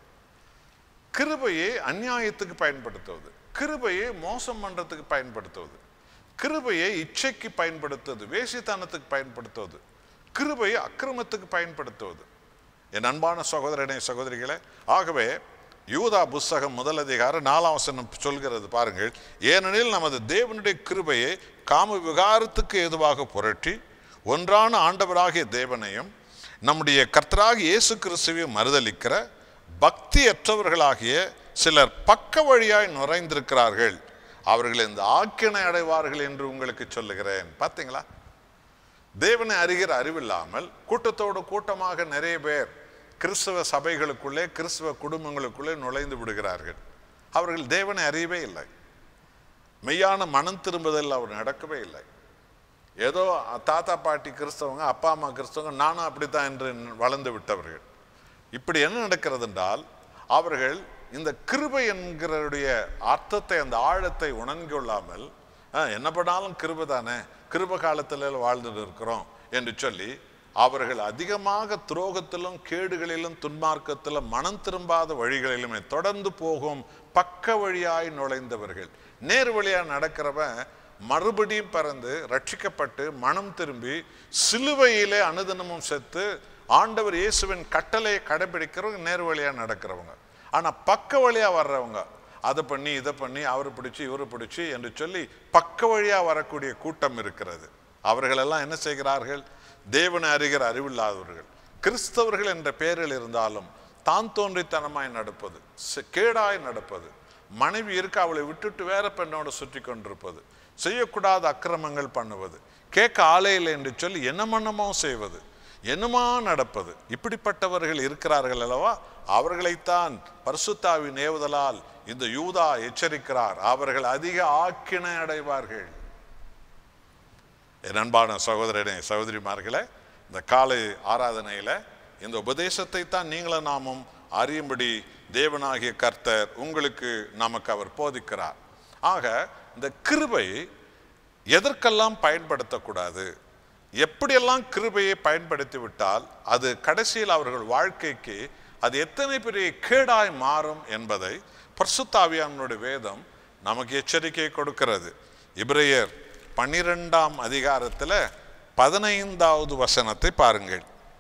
கிருபையை அநியாயத்துக்கு பயன்படுத்துவது கிருபையை மோசம் பண்றதுக்கு பயன்படுத்துவது கிருபையை இச்சைக்கு பயன்படுத்துவது வேசித்தனத்துக்கு பயன்படுத்துவது கிருபையை அக்கிரமத்துக்கு பயன்படுத்துவது என் அன்பான சகோதரனே சகோதரிகளே ஆகவே யூதா புஸ்தகம் முதல் அதிகாரம் நாலாம் வசனம் சொல்கிறது பாருங்கள் ஏனெனில் நமது தேவனுடைய கிருபையை காம விகாரத்துக்கு ஏதுவாக புரட்டி ஒன்றான ஆண்டவராகிய தேவனையும் நம்முடைய கர்த்தராகிய இயேசு கிறிஸ்துவையும் மறுதலிக்கிற பக்தியற்றவர்களாகிய சிலர் பக்க வழியாய் நுழைந்திருக்கிறார்கள் அவர்கள் இந்த ஆக்கினை அடைவார்கள் என்று உங்களுக்கு சொல்லுகிறேன் பார்த்தீங்களா தேவனை அறிகிற அறிவில்லாமல் கூட்டத்தோடு கூட்டமாக நிறைய பேர் கிறிஸ்தவ சபைகளுக்குள்ளே கிறிஸ்தவ குடும்பங்களுக்குள்ளே நுழைந்து விடுகிறார்கள் அவர்கள் தேவனை அறியவே இல்லை மெய்யான மனம் திரும்புதல் அவர் நடக்கவே இல்லை ஏதோ தாத்தா பாட்டி கிறிஸ்தவங்க அப்பா அம்மா கிறிஸ்தவங்க நானும் அப்படித்தான் என்று வளர்ந்து விட்டவர்கள் இப்படி என்ன நடக்கிறது என்றால் அவர்கள் இந்த கிருபை என்கிறடைய அர்த்தத்தை அந்த ஆழத்தை உணர்ந்து கொள்ளாமல் "ஆ, என்ன பண்ணாலும் கிருபை தானே கிருப காலத்தில் வாழ்ந்துட்டு இருக்கிறோம் என்று சொல்லி அவர்கள் அதிகமாக துரோகத்திலும் கேடுகளிலும் துன்மார்க்கத்திலும் மனம் திரும்பாத வழிகளிலுமே தொடர்ந்து போகும் பக்க வழியாய் நுழைந்தவர்கள் நேர் வழியாக நடக்கிறவன் மறுபடியும் பிறந்து ரட்சிக்கப்பட்டு மனம் திரும்பி சிலுவையிலே அனுதினமும் செத்து ஆண்டவர் இயேசுவின் கட்டளையை கடைபிடிக்கிறவங்க நேர் வழியாக நடக்கிறவங்க ஆனால் பக்க வழியாக வர்றவங்க அதை பண்ணி இதை பண்ணி அவர் பிடிச்சி இவரை பிடிச்சி என்று சொல்லி பக்க வழியாக வரக்கூடிய கூட்டம் இருக்கிறது அவர்களெல்லாம் என்ன செய்கிறார்கள் தேவனை அறிகிற அறிவில்லாதவர்கள் கிறிஸ்தவர்கள் என்ற பெயரில் இருந்தாலும் தான் தோன்றித்தனமாய் நடப்பது செ- கேடாய் நடப்பது மனைவி இருக்க அவளை விட்டுட்டு வேற பெண்ணோடு சுற்றி கொண்டிருப்பது செய்யக்கூடாத அக்கிரமங்கள் பண்ணுவது கேட்க ஆளே இல்லை என்று சொல்லி என்னமன்னமோ செய்வது என்னமா நடப்பது இப்படிப்பட்டவர்கள் இருக்கிறார்கள் அல்லவா அவர்களைத்தான் பரிசுத்தாவின் ஏவுதலால் இந்த யூதா எச்சரிக்கிறார் அவர்கள் அதிக ஆக்கினை அடைவார்கள் என் அன்பான சகோதரனே சகோதரிமார்களே இந்த காலை ஆராதனையில இந்த உபதேசத்தை தான் நீங்களும் நாமும் அறியும்படி தேவனாகிய கர்த்தர் உங்களுக்கு நமக்கு அவர் போதிக்கிறார் ஆக இந்த கிருபை எதற்கெல்லாம் பயன்படுத்தக்கூடாது எப்படியெல்லாம் கிருபையை பயன்படுத்தி விட்டால் அது கடைசியில் அவர்கள் வாழ்க்கைக்கு அது எத்தனை பெரிய கேடாய் மாறும் என்பதை பர்சுத்தாவியானுடைய வேதம் நமக்கு எச்சரிக்கை கொடுக்கிறது இப்ரேயர் பன்னிரெண்டாம் அதிகாரத்தில் பதினைந்தாவது வசனத்தை பாருங்கள்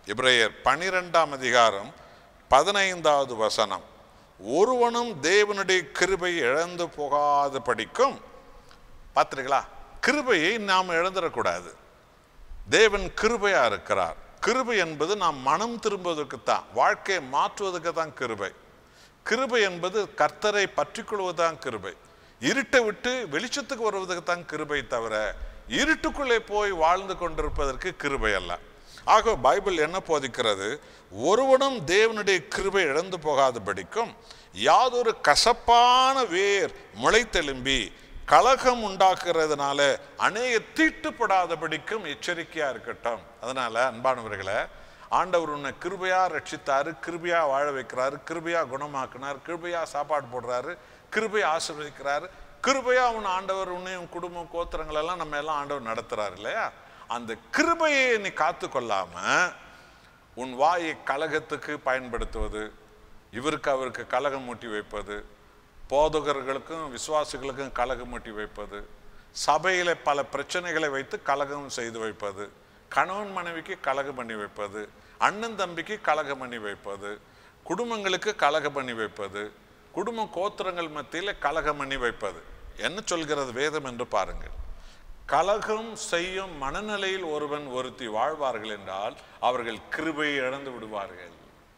எபிரேயர் பனிரெண்டாம் அதிகாரம் பதினைந்தாவது வசனம் ஒருவனும் தேவனுடைய கிருபை இழந்து போகாத படிக்கும் பார்த்துருங்களா கிருபையை நாம் இழந்துடக்கூடாது தேவன் கிருபையா இருக்கிறார் கிருபை என்பது நாம் மனம் திரும்புவதற்கு தான் வாழ்க்கையை மாற்றுவதற்கு தான் கிருபை கிருபை என்பது கர்த்தரை பற்றி கொள்வதுதான் கிருபை இருட்டை விட்டு வெளிச்சத்துக்கு வருவதற்கு தான் கிருபை தவிர இருட்டுக்குள்ளே போய் வாழ்ந்து கொண்டிருப்பதற்கு கிருபை அல்ல ஆக பைபிள் என்ன போதிக்கிறது ஒருவனும் தேவனுடைய கிருபை இழந்து போகாதபடிக்கும் யாதொரு கசப்பான வேர் முளைத்தெலும்பி கலகம் உண்டாக்குறதுனால அநேக தீட்டுப்படாதபடிக்கும் எச்சரிக்கையா இருக்கட்டும் அதனால அன்பானவர்களே ஆண்டவர் உன்னை கிருபையா ரட்சித்தாரு கிருபையா வாழ வைக்கிறாரு கிருபையா குணமாக்குனார் கிருபையா சாப்பாடு போடுறாரு கிருபையா ஆசீர்வதிக்கிறாரு கிருபையா உன் ஆண்டவர் உன்னையும் குடும்பம் கோத்திரங்கள் எல்லாம் நம்ம எல்லாம் ஆண்டவர் நடத்துறாரு இல்லையா அந்த கிருபையை நீ காத்து கொள்ளாம உன் வாயை கலகத்துக்கு பயன்படுத்துவது இவருக்கு அவருக்கு கலகம் மூட்டி வைப்பது போதகர்களுக்கும் விசுவாசிகளுக்கும் கலகம் மூட்டி வைப்பது சபையில பல பிரச்சனைகளை வைத்து கலகம் செய்து வைப்பது கணவன் மனைவிக்கு கலகம் பண்ணி வைப்பது அண்ணன் தம்பிக்கு கலகம் பண்ணி வைப்பது குடும்பங்களுக்கு கலகம் பண்ணி வைப்பது குடும்ப கோத்திரங்கள் மத்தியில் கலகம் பண்ணி வைப்பது என்ன சொல்கிறது வேதம் என்று பாருங்கள் கலகம் செய்யும் மனநிலையில் ஒருவன் ஒருத்தி வாழ்வார்கள் என்றால் அவர்கள் கிருபையை இழந்து விடுவார்கள்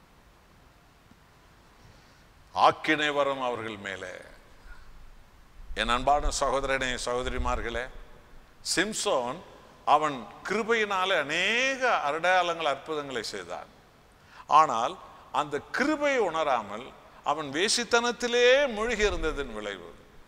ஆக்கினை வரும் அவர்கள் மேலே என் அன்பான சகோதரனே சகோதரிமார்களே சிம்சோன் அவன் கிருபையினாலே அநேக அடையாளங்கள் அற்புதங்களை செய்தான் ஆனால் அந்த கிருபையை உணராமல் அவன் வேசித்தனத்திலே மூழ்கி இருந்ததன் விளைவு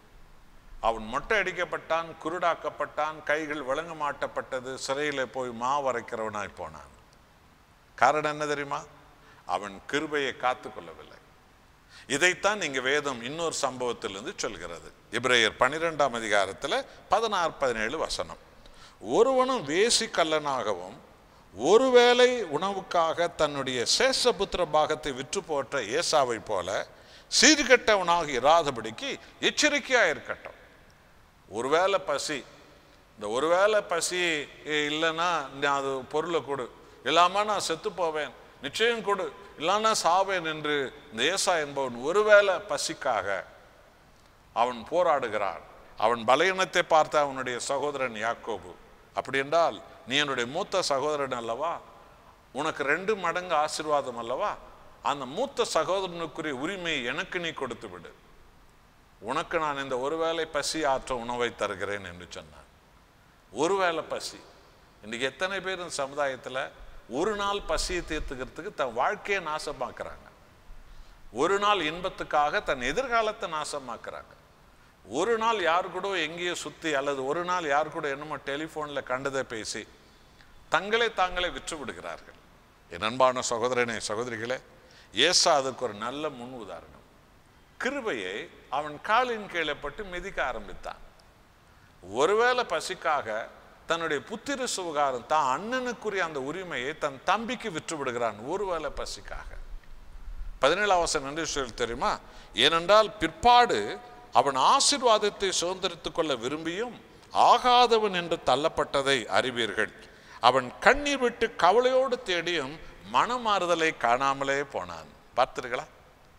அவன் மொட்டை அடிக்கப்பட்டான் குருடாக்கப்பட்டான் கைகள் விளங்க மாட்டப்பட்டது சிறையில் போய் மா வரைக்கிறவனாய் போனான் காரணம் என்ன தெரியுமா அவன் கிருபையை காத்து கொள்ளவில்லை இதைத்தான் இங்க வேதம் இன்னொரு சம்பவத்திலிருந்து சொல்கிறது இப்ரேயர் பன்னிரெண்டாம் அதிகாரத்தில் பதினாறு பதினேழு வசனம் ஒருவனும் வேசி கல்லனாகவும் ஒருவேளை உணவுக்காக தன்னுடைய சேஷபுத்திர பாகத்தை விற்று போற்ற ஏசாவை போல சீர்கெட்டவனாக இராதபடிக்கு எச்சரிக்கையா இருக்கட்டும் ஒருவேளை பசி இந்த ஒருவேளை பசி இல்லைன்னா நீ அது பொருளை கொடு இல்லாம நான் செத்து போவேன் நிச்சயம் கொடு இல்லைன்னா சாவேன் என்று இந்த ஏசா என்பவன் ஒருவேளை பசிக்காக அவன் போராடுகிறான் அவன் பலவீனத்தை பார்த்த அவனுடைய சகோதரன் யாக்கோபு அப்படி என்றால் நீ என்னுடைய மூத்த சகோதரன் அல்லவா உனக்கு ரெண்டு மடங்கு ஆசீர்வாதம் அல்லவா அந்த மூத்த சகோதரனுக்குரிய உரிமையை எனக்கு நீ கொடுத்து விடு உனக்கு நான் இந்த ஒருவேளை பசி ஆற்ற உணவை தருகிறேன் என்று சொன்னான் ஒருவேளை பசி இன்னைக்கு எத்தனை பேர் இந்த சமுதாயத்தில் ஒரு நாள் பசியை தீர்த்துக்கிறதுக்கு தன் வாழ்க்கையை நாசமாக்குறாங்க ஒரு நாள் இன்பத்துக்காக தன் எதிர்காலத்தை நாசமாக்குறாங்க ஒரு நாள் யார் கூட எங்கேயோ சுற்றி அல்லது ஒரு நாள் யார் கூட என்னமோ டெலிஃபோனில் கண்டதை பேசி தங்களை தாங்களே விற்று விடுகிறார்கள் என் அன்பான சகோதரனே சகோதரிகளே ஏசா அதுக்கு ஒரு நல்ல முன் உதாரணம் கிருபையை அவன் காலின் கீழே பட்டு மிதிக்க ஆரம்பித்தான் ஒருவேளை பசிக்காக தன்னுடைய புத்திர சுகாரம் தான் அண்ணனுக்குரிய அந்த உரிமையை தன் தம்பிக்கு விற்று விடுகிறான் ஒருவேளை பசிக்காக பதினேழாம் வசனம் என்று சொல்லி தெரியுமா ஏனென்றால் பிற்பாடு அவன் ஆசீர்வாதத்தை சுதந்திரித்துக் கொள்ள விரும்பியும் ஆகாதவன் என்று தள்ளப்பட்டதை அறிவீர்கள் அவன் கண்ணீர் விட்டு கவலையோடு தேடியும் மனமாறுதலை காணாமலே போனான் பார்த்தீர்களா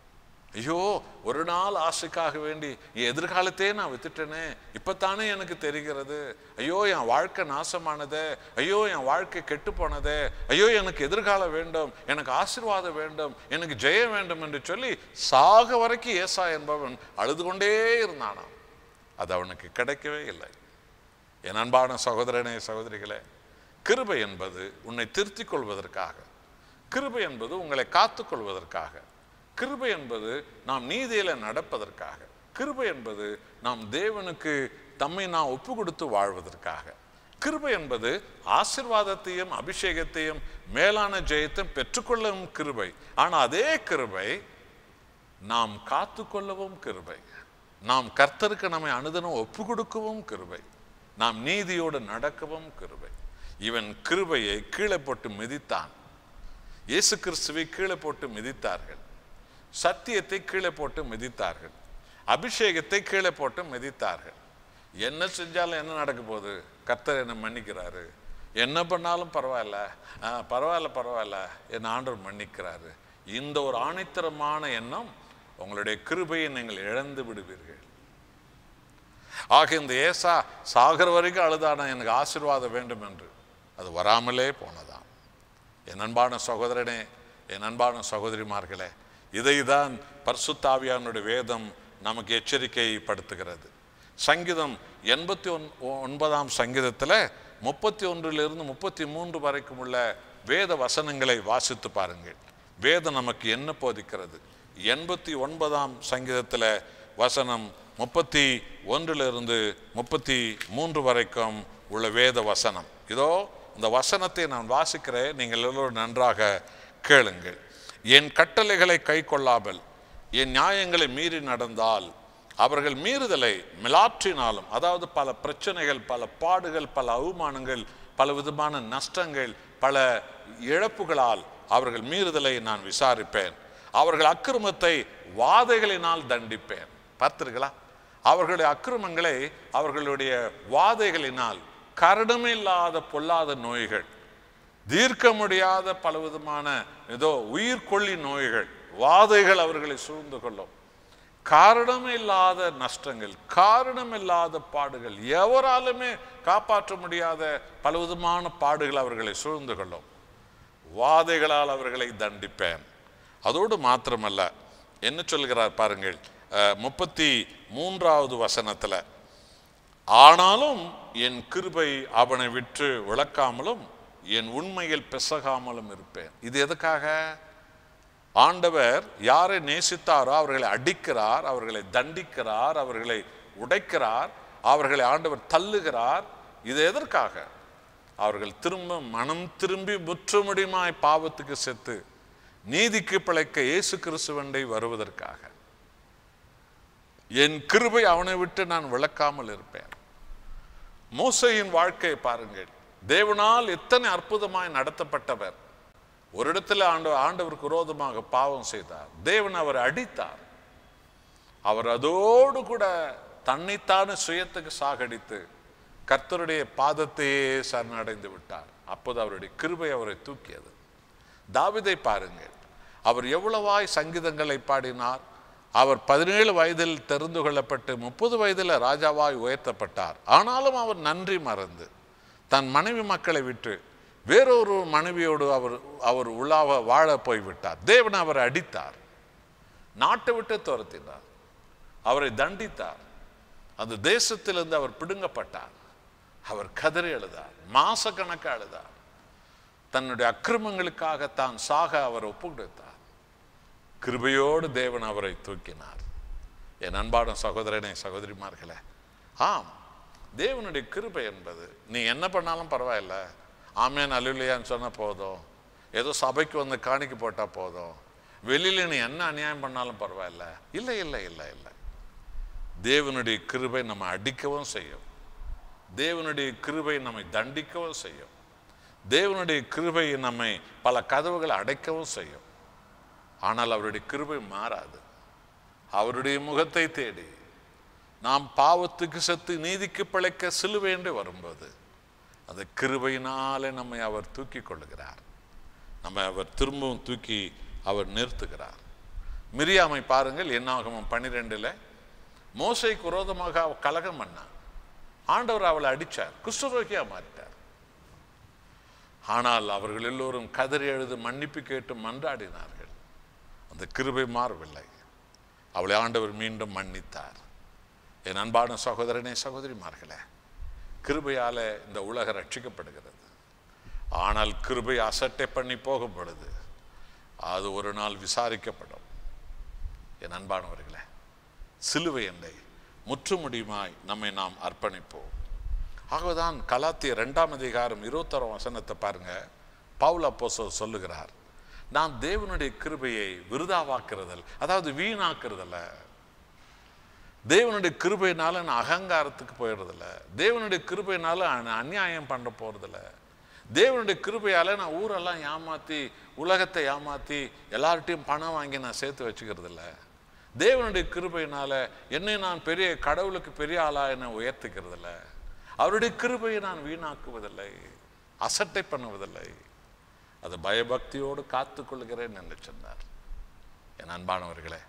ஐயோ ஒரு நாள் ஆசைக்காக வேண்டி என் எதிர்காலத்தையே நான் வித்துட்டேனே இப்பத்தானே எனக்கு தெரிகிறது ஐயோ என் வாழ்க்கை நாசமானதே ஐயோ என் வாழ்க்கை கெட்டு போனதே ஐயோ எனக்கு எதிர்காலம் வேண்டும் எனக்கு ஆசீர்வாதம் வேண்டும் எனக்கு ஜெயம் வேண்டும் என்று சொல்லி சாக வரைக்கும் ஏசா என்பவன் அழுது கொண்டே இருந்தானாம் அது அவனுக்கு கிடைக்கவே இல்லை என் அன்பான சகோதரனே சகோதரிகளே கிருபை என்பது உன்னை திருத்திக் கொள்வதற்காக கிருபை என்பது உங்களை காத்துக்கொள்வதற்காக கிருபை என்பது நாம் நீதியில நடப்பதற்காக கிருபை என்பது நாம் தேவனுக்கு தம்மை நாம் ஒப்பு கொடுத்து வாழ்வதற்காக கிருபை என்பது ஆசிர்வாதத்தையும் அபிஷேகத்தையும் மேலான ஜெயத்தையும் பெற்றுக்கொள்ளவும் கிருபை ஆனால் அதே கிருபை நாம் காத்துக்கொள்ளவும் கிருபை நாம் கர்த்தருக்கு நம்மை அனுதினம் ஒப்பு கொடுக்கவும் கிருபை நாம் நீதியோடு நடக்கவும் கிருபை இவன் கிருபையை கீழே போட்டு மிதித்தான் இயேசு கிறிஸ்துவை கீழே போட்டு மிதித்தார்கள் சத்தியத்தை கீழே போட்டு மிதித்தார்கள் அபிஷேகத்தை கீழே போட்டு மிதித்தார்கள் என்ன செஞ்சாலும் என்ன நடக்க போகுது கர்த்தர் என்னை மன்னிக்கிறாரு
என்ன பண்ணாலும் பரவாயில்ல ஆ, பரவாயில்ல பரவாயில்ல என் ஆண்டவர் மன்னிக்கிறாரு இந்த ஒரு ஆணித்தரமான எண்ணம் உங்களுடைய கிருபையை நீங்கள் இழந்து விடுவீர்கள் ஆக இந்த ஏசா சாகர வரைக்கும் அழுதானா எனக்கு ஆசீர்வாதம் வேண்டும் என்று அது வராமலே போனதாம் என் அன்பான சகோதரனே என் அன்பான சகோதரிமார்களே இதைதான் பரிசுத்தாவியானுடைய வேதம் நமக்கு எச்சரிக்கைப்படுத்துகிறது சங்கீதம் எண்பத்தி ஒன் ஒன்பதாம் சங்கீதத்தில் முப்பத்தி ஒன்றிலிருந்து முப்பத்தி மூன்று வரைக்கும் உள்ள வேத வசனங்களை வாசித்து பாருங்கள் வேதம் நமக்கு என்ன போதிக்கிறது எண்பத்தி ஒன்பதாம் சங்கீதத்தில் வசனம் முப்பத்தி ஒன்றிலிருந்து முப்பத்தி மூன்று வரைக்கும் உள்ள வேத வசனம் இதோ இந்த வசனத்தை நான் வாசிக்கிறேன் நீங்கள் எல்லோரும் நன்றாக கேளுங்கள் என் கட்டளைகளை கை கொள்ளாமல் என் நியாயங்களை மீறி நடந்தால் அவர்கள் மீறுதலை மிலாற்றினாலும் அதாவது பல பிரச்சனைகள் பல பாடுகள் பல அவமானங்கள் பல விதமான நஷ்டங்கள் பல இழப்புகளால் அவர்கள் மீறுதலை நான் விசாரிப்பேன் அவர்கள் அக்கிரமத்தை வாதைகளினால் தண்டிப்பேன் பார்த்திருங்களா அவர்களுடைய அக்கிரமங்களை அவர்களுடைய வாதைகளினால் கருணமில்லாத பொல்லாத நோய்கள் தீர்க்க முடியாத பலவிதமான ஏதோ உயிர்கொல்லி நோய்கள் வாதைகள் அவர்களை சூழ்ந்து கொள்ளும் காரணமில்லாத நஷ்டங்கள் காரணமில்லாத பாடுகள் எவராலுமே காப்பாற்ற முடியாத பலவிதமான பாடுகள் அவர்களை சூழ்ந்து கொள்ளும் வாதைகளால் அவர்களை தண்டிப்பேன் அதோடு மாத்திரமல்ல என்ன சொல்கிறார் பாருங்கள் அஹ், முப்பத்தி மூன்றாவது வசனத்தில் ஆனாலும் என் கிருபை அவனை விற்று விளக்காமலும் என் உண்மையில் பிசகாமலும் இருப்பேன் இது எதுக்காக ஆண்டவர் யாரை நேசித்தாரோ அவர்களை அடிக்கிறார் அவர்களை தண்டிக்கிறார் அவர்களை உடைக்கிறார் அவர்களை ஆண்டவர் தள்ளுகிறார் இது எதற்காக அவர்கள் திரும்ப மனம் திரும்பி முற்றுமுடியுமாய் பாவத்துக்கு செத்து நீதிக்கு பிழைக்க இயேசு கிறிஸ்துவண்டை வருவதற்காக என் கிருபை அவனை விட்டு நான் விளக்காமல் இருப்பேன் மோசையின் வாழ்க்கையை பாருங்கள் தேவனால் எத்தனை அற்புதமாய் நடத்தப்பட்டவர் ஒரு இடத்துல ஆண்டு ஆண்டவருக்கு விரோதமாக பாவம் செய்தார் தேவன் அவரை அடித்தார் அவர் அதோடு கூட தன்னைத்தானே சுயத்துக்கு சாகடித்து கர்த்தருடைய பாதத்தையே சரணடைந்து விட்டார் அப்போது அவருடைய கிருபை அவரை தூக்கியது தாவிதை பாருங்கள் அவர் எவ்வளவாய் சங்கீதங்களை பாடினார் அவர் பதினேழு வயதில் தெரிந்து கொள்ளப்பட்டு முப்பது வயதில் ராஜாவாய் உயர்த்தப்பட்டார் ஆனாலும் அவர் நன்றி மறந்து தன் மனைவி மக்களை விட்டு வேறொரு மனைவியோடு அவர் அவர் உள்ளாவ வாழ போய்விட்டார் தேவன் அவரை அடித்தார் நாட்டை விட்டு துரத்தினார் அவரை தண்டித்தார் அந்த தேசத்திலிருந்து அவர் பிடுங்கப்பட்டார் அவர் கதறி எழுதார் மாச கணக்கு அழுதார் தன்னுடைய அக்கிரமங்களுக்காக தான் சாக அவர் ஒப்பு கொடுத்தார் கிருபையோடு தேவன் அவரை தூக்கினார் என் அன்பான சகோதரனே சகோதரிமார்களே ஆம் தேவனுடைய கிருபை என்பது நீ என்ன பண்ணாலும் பரவாயில்ல ஆமேன் அலுவலியான்னு சொன்னால் போதும் ஏதோ சபைக்கு வந்து காணிக்க போட்டால் போதும் வெளியில் நீ என்ன அநியாயம் பண்ணாலும் பரவாயில்ல இல்லை இல்லை இல்லை இல்லை தேவனுடைய கிருபை நம்ம அடிக்கவும் செய்யும் தேவனுடைய கிருபை நம்மை தண்டிக்கவும் செய்யும் தேவனுடைய கிருபை நம்மை பல கதவுகளை அடைக்கவும் செய்யும் ஆனால் அவருடைய கிருபை மாறாது அவருடைய முகத்தை தேடி நாம் பாவத்துக்கு செத்து நீதிக்கு பிழைக்க சிலுவேண்டு வரும்போது அந்த கிருபையினாலே நம்மை அவர் தூக்கி கொள்ளுகிறார் நம்மை அவர் திரும்பவும் தூக்கி அவர் நிறுத்துகிறார் மிரியாமை பாருங்கள் என்னாகமம் பன்னிரெண்டில் மோசைக்கு விரோதமாக அவ கலகம் பண்ணான் ஆண்டவர் அவளை அடிச்சார் குஷ்டரோகியா மாறிட்டார் ஆனால் அவர்கள் எல்லோரும் கதறி எழுது மன்னிப்பு கேட்டு மன்றாடினார்கள் அந்த கிருபை மாறவில்லை அவளை ஆண்டவர் மீண்டும் மன்னித்தார் என் அன்பான சகோதரனே சகோதரிமார்களே கிருபையால இந்த உலகம் ரட்சிக்கப்படுகிறது ஆனால் கிருபை அசட்டை பண்ணி போகும் பொழுது அது ஒரு நாள் விசாரிக்கப்படும் என் அன்பானவர்களே சிலுவை எண்ணை முற்றுமுடியுமாய் நம்மை நாம் அர்ப்பணிப்போம் ஆகவேதான் கலாத்திய ரெண்டாம் அதிகாரம் இருபத்தோராம் வசனத்தை பாருங்க பவுல் அப்போஸ்தலர் சொல்லுகிறார் நான் தேவனுடைய கிருபையை விருதாவாக்குறதல் அதாவது வீணாக்குறதில்ல தேவனுடைய கிருபையினால நான் அகங்காரத்துக்கு போயிடுறதில்ல தேவனுடைய கிருபையினால நான் அநியாயம் பண்ண போறதில்ல தேவனுடைய கிருபையால நான் ஊரெல்லாம் ஏமாத்தி உலகத்தை ஏமாத்தி எல்லார்ட்டையும் பணம் வாங்கி நான் சேர்த்து வச்சுக்கிறது இல்ல தேவனுடைய கிருபையினால என்னை நான் பெரிய கடவுளுக்கு பெரிய ஆளா என்னை உயர்த்திக்கிறது இல்ல அவருடைய கிருபையை நான் வீணாக்குவதில்லை அசட்டை பண்ணுவதில்லை அது பயபக்தியோடு காத்துக்கொள்கிறேன் என்று சொன்னார் என் அன்பானவர்களே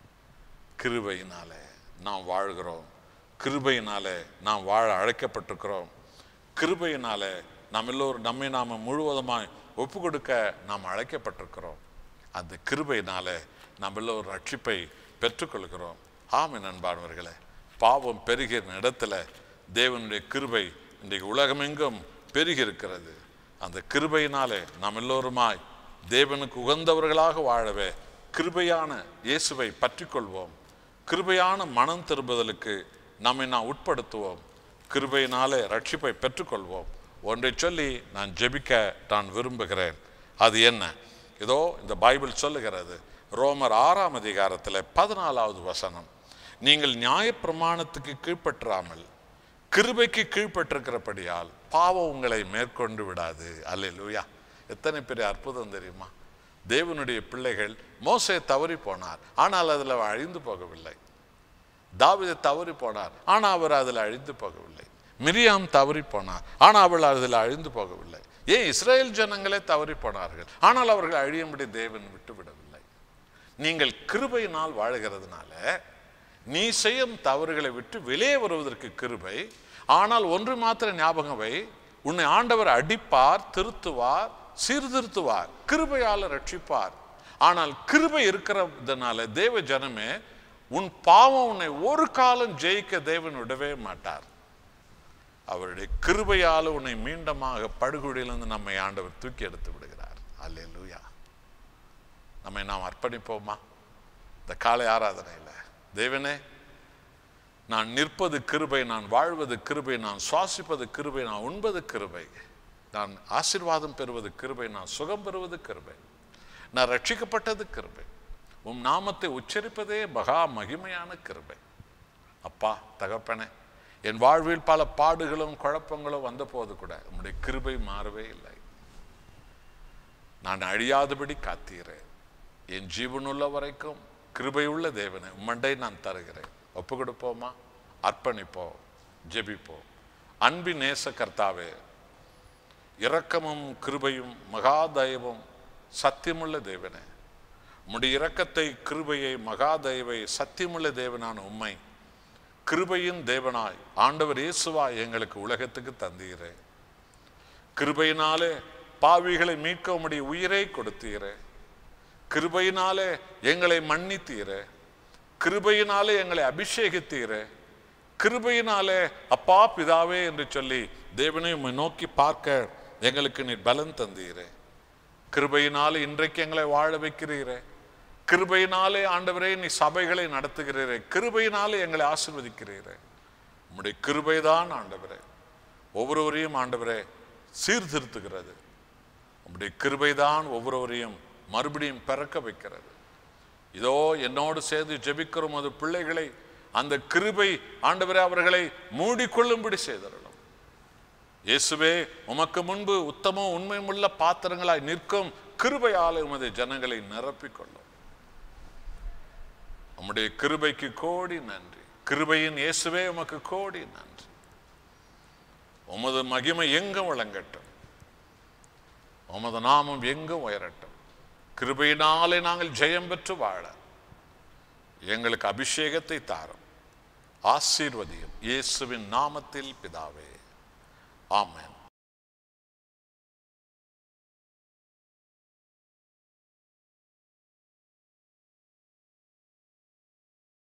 கிருபையினாலே நாம் வாழ்கிறோம் கிருபையினாலே நாம் வாழ அழைக்கப்பட்டிருக்கிறோம் கிருபையினாலே நாம் எல்லோரும் நம்மை நாம முழுவதுமாய் ஒப்பு கொடுக்க நாம் அழைக்கப்பட்டிருக்கிறோம் அந்த கிருபையினாலே நாம் எல்லோரும் ரட்சிப்பை பெற்றுக்கொள்கிறோம் ஆமை நண்பானவர்களே பாவம் பெருகிற இடத்துல தேவனுடைய கிருபை இன்றைக்கு உலகமெங்கும் பெருகி இருக்கிறது அந்த கிருபையினாலே நாம் எல்லோருமாய் தேவனுக்கு உகந்தவர்களாக வாழவே கிருபையான இயேசுவை பற்றிக்கொள்வோம் கிருபையான மனம் திரும்புதலுக்கு நம்மை நாம் உட்படுத்துவோம் கிருபையினாலே ரட்சிப்பை பெற்றுக்கொள்வோம் ஒன்றை சொல்லி நான் ஜெபிக்க நான் விரும்புகிறேன் அது என்ன இதோ இந்த பைபிள் சொல்லுகிறது ரோமர் ஆறாம் அதிகாரத்தில் பதினாலாவது வசனம் நீங்கள் நியாயப்பிரமாணத்துக்கு கீழ்ப்பற்றாமல் கிருபைக்கு கீழ்ப்பட்டிருக்கிறபடியால் பாவம் உங்களை மேற்கொண்டு விடாது அல்லேலூயா எத்தனை பெரிய அற்புதம் தெரியுமா தேவனுடைய பிள்ளைகள் மோசே தவறி போனார் ஆனால் அதில் அவர் அழிந்து போகவில்லை தாவீது தவறி போனார் ஆனால் அவர் அதில் அழிந்து போகவில்லை மிரியாம் தவறி போனார் ஆனால் அவள் அதில் அழிந்து போகவில்லை ஏன் இஸ்ரேல் ஜனங்களே தவறி போனார்கள் ஆனால் அவர்கள் அழியும்படி தேவன் விட்டுவிடவில்லை நீங்கள் கிருபையினால் வாழுகிறதுனால நீ செய்யும் தவறுகளை விட்டு வெளியே வருவதற்கு கிருபை ஆனால் ஒன்று மாத்திர ஞாபகம் வை உன்னை ஆண்டவர் அடிப்பார் திருத்துவார் சீர்திருத்துவார் கிருபையால் ரட்சிப்பார் ஆனால் கிருபை இருக்கிறதுனால தேவ ஜனமே உன் பாவம் உன்னை ஒரு காலம் ஜெயிக்க தேவன் விடவே மாட்டார் அவருடைய கிருபையால் உன்னை மீண்டமாக படுகொடியிலிருந்து நம்மை ஆண்டவர் தூக்கி எடுத்து விடுகிறார் அல்லேலூயா நம்மை நாம் அர்ப்பணிப்போமா இந்த காலை ஆராதனையில் தேவனே நான் நிற்பது கிருபை நான் வாழ்வது கிருபை நான் சுவாசிப்பது கிருபை நான் உண்பது கிருபை நான் ஆசீர்வாதம் பெறுவது கிருபை நான் சுகம் பெறுவது கிருபை நான் ரட்சிக்கப்பட்டது கிருபை உம் நாமத்தை உச்சரிப்பதே மகா மகிமையான கிருபை அப்பா தகப்பனே என் வாழ்வில் பல பாடுகளும் குழப்பங்களும் வந்தபோது கூட உம்முடைய கிருபை மாறவே இல்லை நான் அழியாதபடி காத்தீரேன் என் ஜீவனுள்ள வரைக்கும் கிருபையுள்ள தேவனை உம்மண்டை நான் தருகிறேன் ஒப்பு கொடுப்போமா அர்ப்பணிப்போம் ஜெபிப்போம் அன்பின் நேச கர்த்தாவே இரக்கமும் கிருபையும் மகாதயவும் சத்தியமுள்ள தேவனே உம்முடைய இரக்கத்தை கிருபையை மகாதயவை சத்தியமுள்ள தேவனான உம்மை கிருபையின் தேவனாய் ஆண்டவர் இயேசுவாய் எங்களுக்கு உலகத்துக்கு தந்தீரே கிருபையினாலே பாவிகளை மீட்க உம்முடைய உயிரை கொடுத்தீரே கிருபையினாலே எங்களை மன்னித்தீரே கிருபையினாலே எங்களை அபிஷேகித்தீரே கிருபையினாலே அப்பா பிதாவே என்று சொல்லி தேவனை உம்மை நோக்கி பார்க்க எங்களுக்கு நீர் பலன் தந்தீரே கிருபையினாலே இன்றைக்கு எங்களை வாழ வைக்கிறீரே கிருபையினாலே ஆண்டவரே நீ சபைகளை நடத்துகிறீரே கிருபையினாலே எங்களை ஆசிர்வதிக்கிறீரே உம்முடைய கிருபைதான் ஆண்டவரே ஒவ்வொருவரையும் ஆண்டவரே சீர்திருத்துகிறது உம்முடைய கிருபைதான் ஒவ்வொருவரையும் மறுபடியும் பிறக்க வைக்கிறது இதோ என்னோடு சேர்ந்து ஜெபிக்கிறோம் அது பிள்ளைகளை அந்த கிருபை ஆண்டவரே அவர்களை மூடிக்கொள்ளும்படி செய்தரணும் இயேசுவே உமக்கு முன்பு உத்தமம் உண்மையுள்ள பாத்திரங்களாய் நிற்கும் கிருபையாலே உமது ஜனங்களை நிரப்பிக்கொள்ளும் உம்முடைய கிருபைக்கு கோடி நன்றி கிருபையின் இயேசுவே உமக்கு கோடி நன்றி உமது மகிமை எங்கும் விளங்கட்டும் உமது நாமம் எங்கும் உயரட்டும் கிருபையினாலே நாங்கள் ஜெயம் பெற்று வாழ எங்களுக்கு அபிஷேகத்தை தாரும் ஆசீர்வதியும் இயேசுவின் நாமத்தில் பிதாவே ஆமென்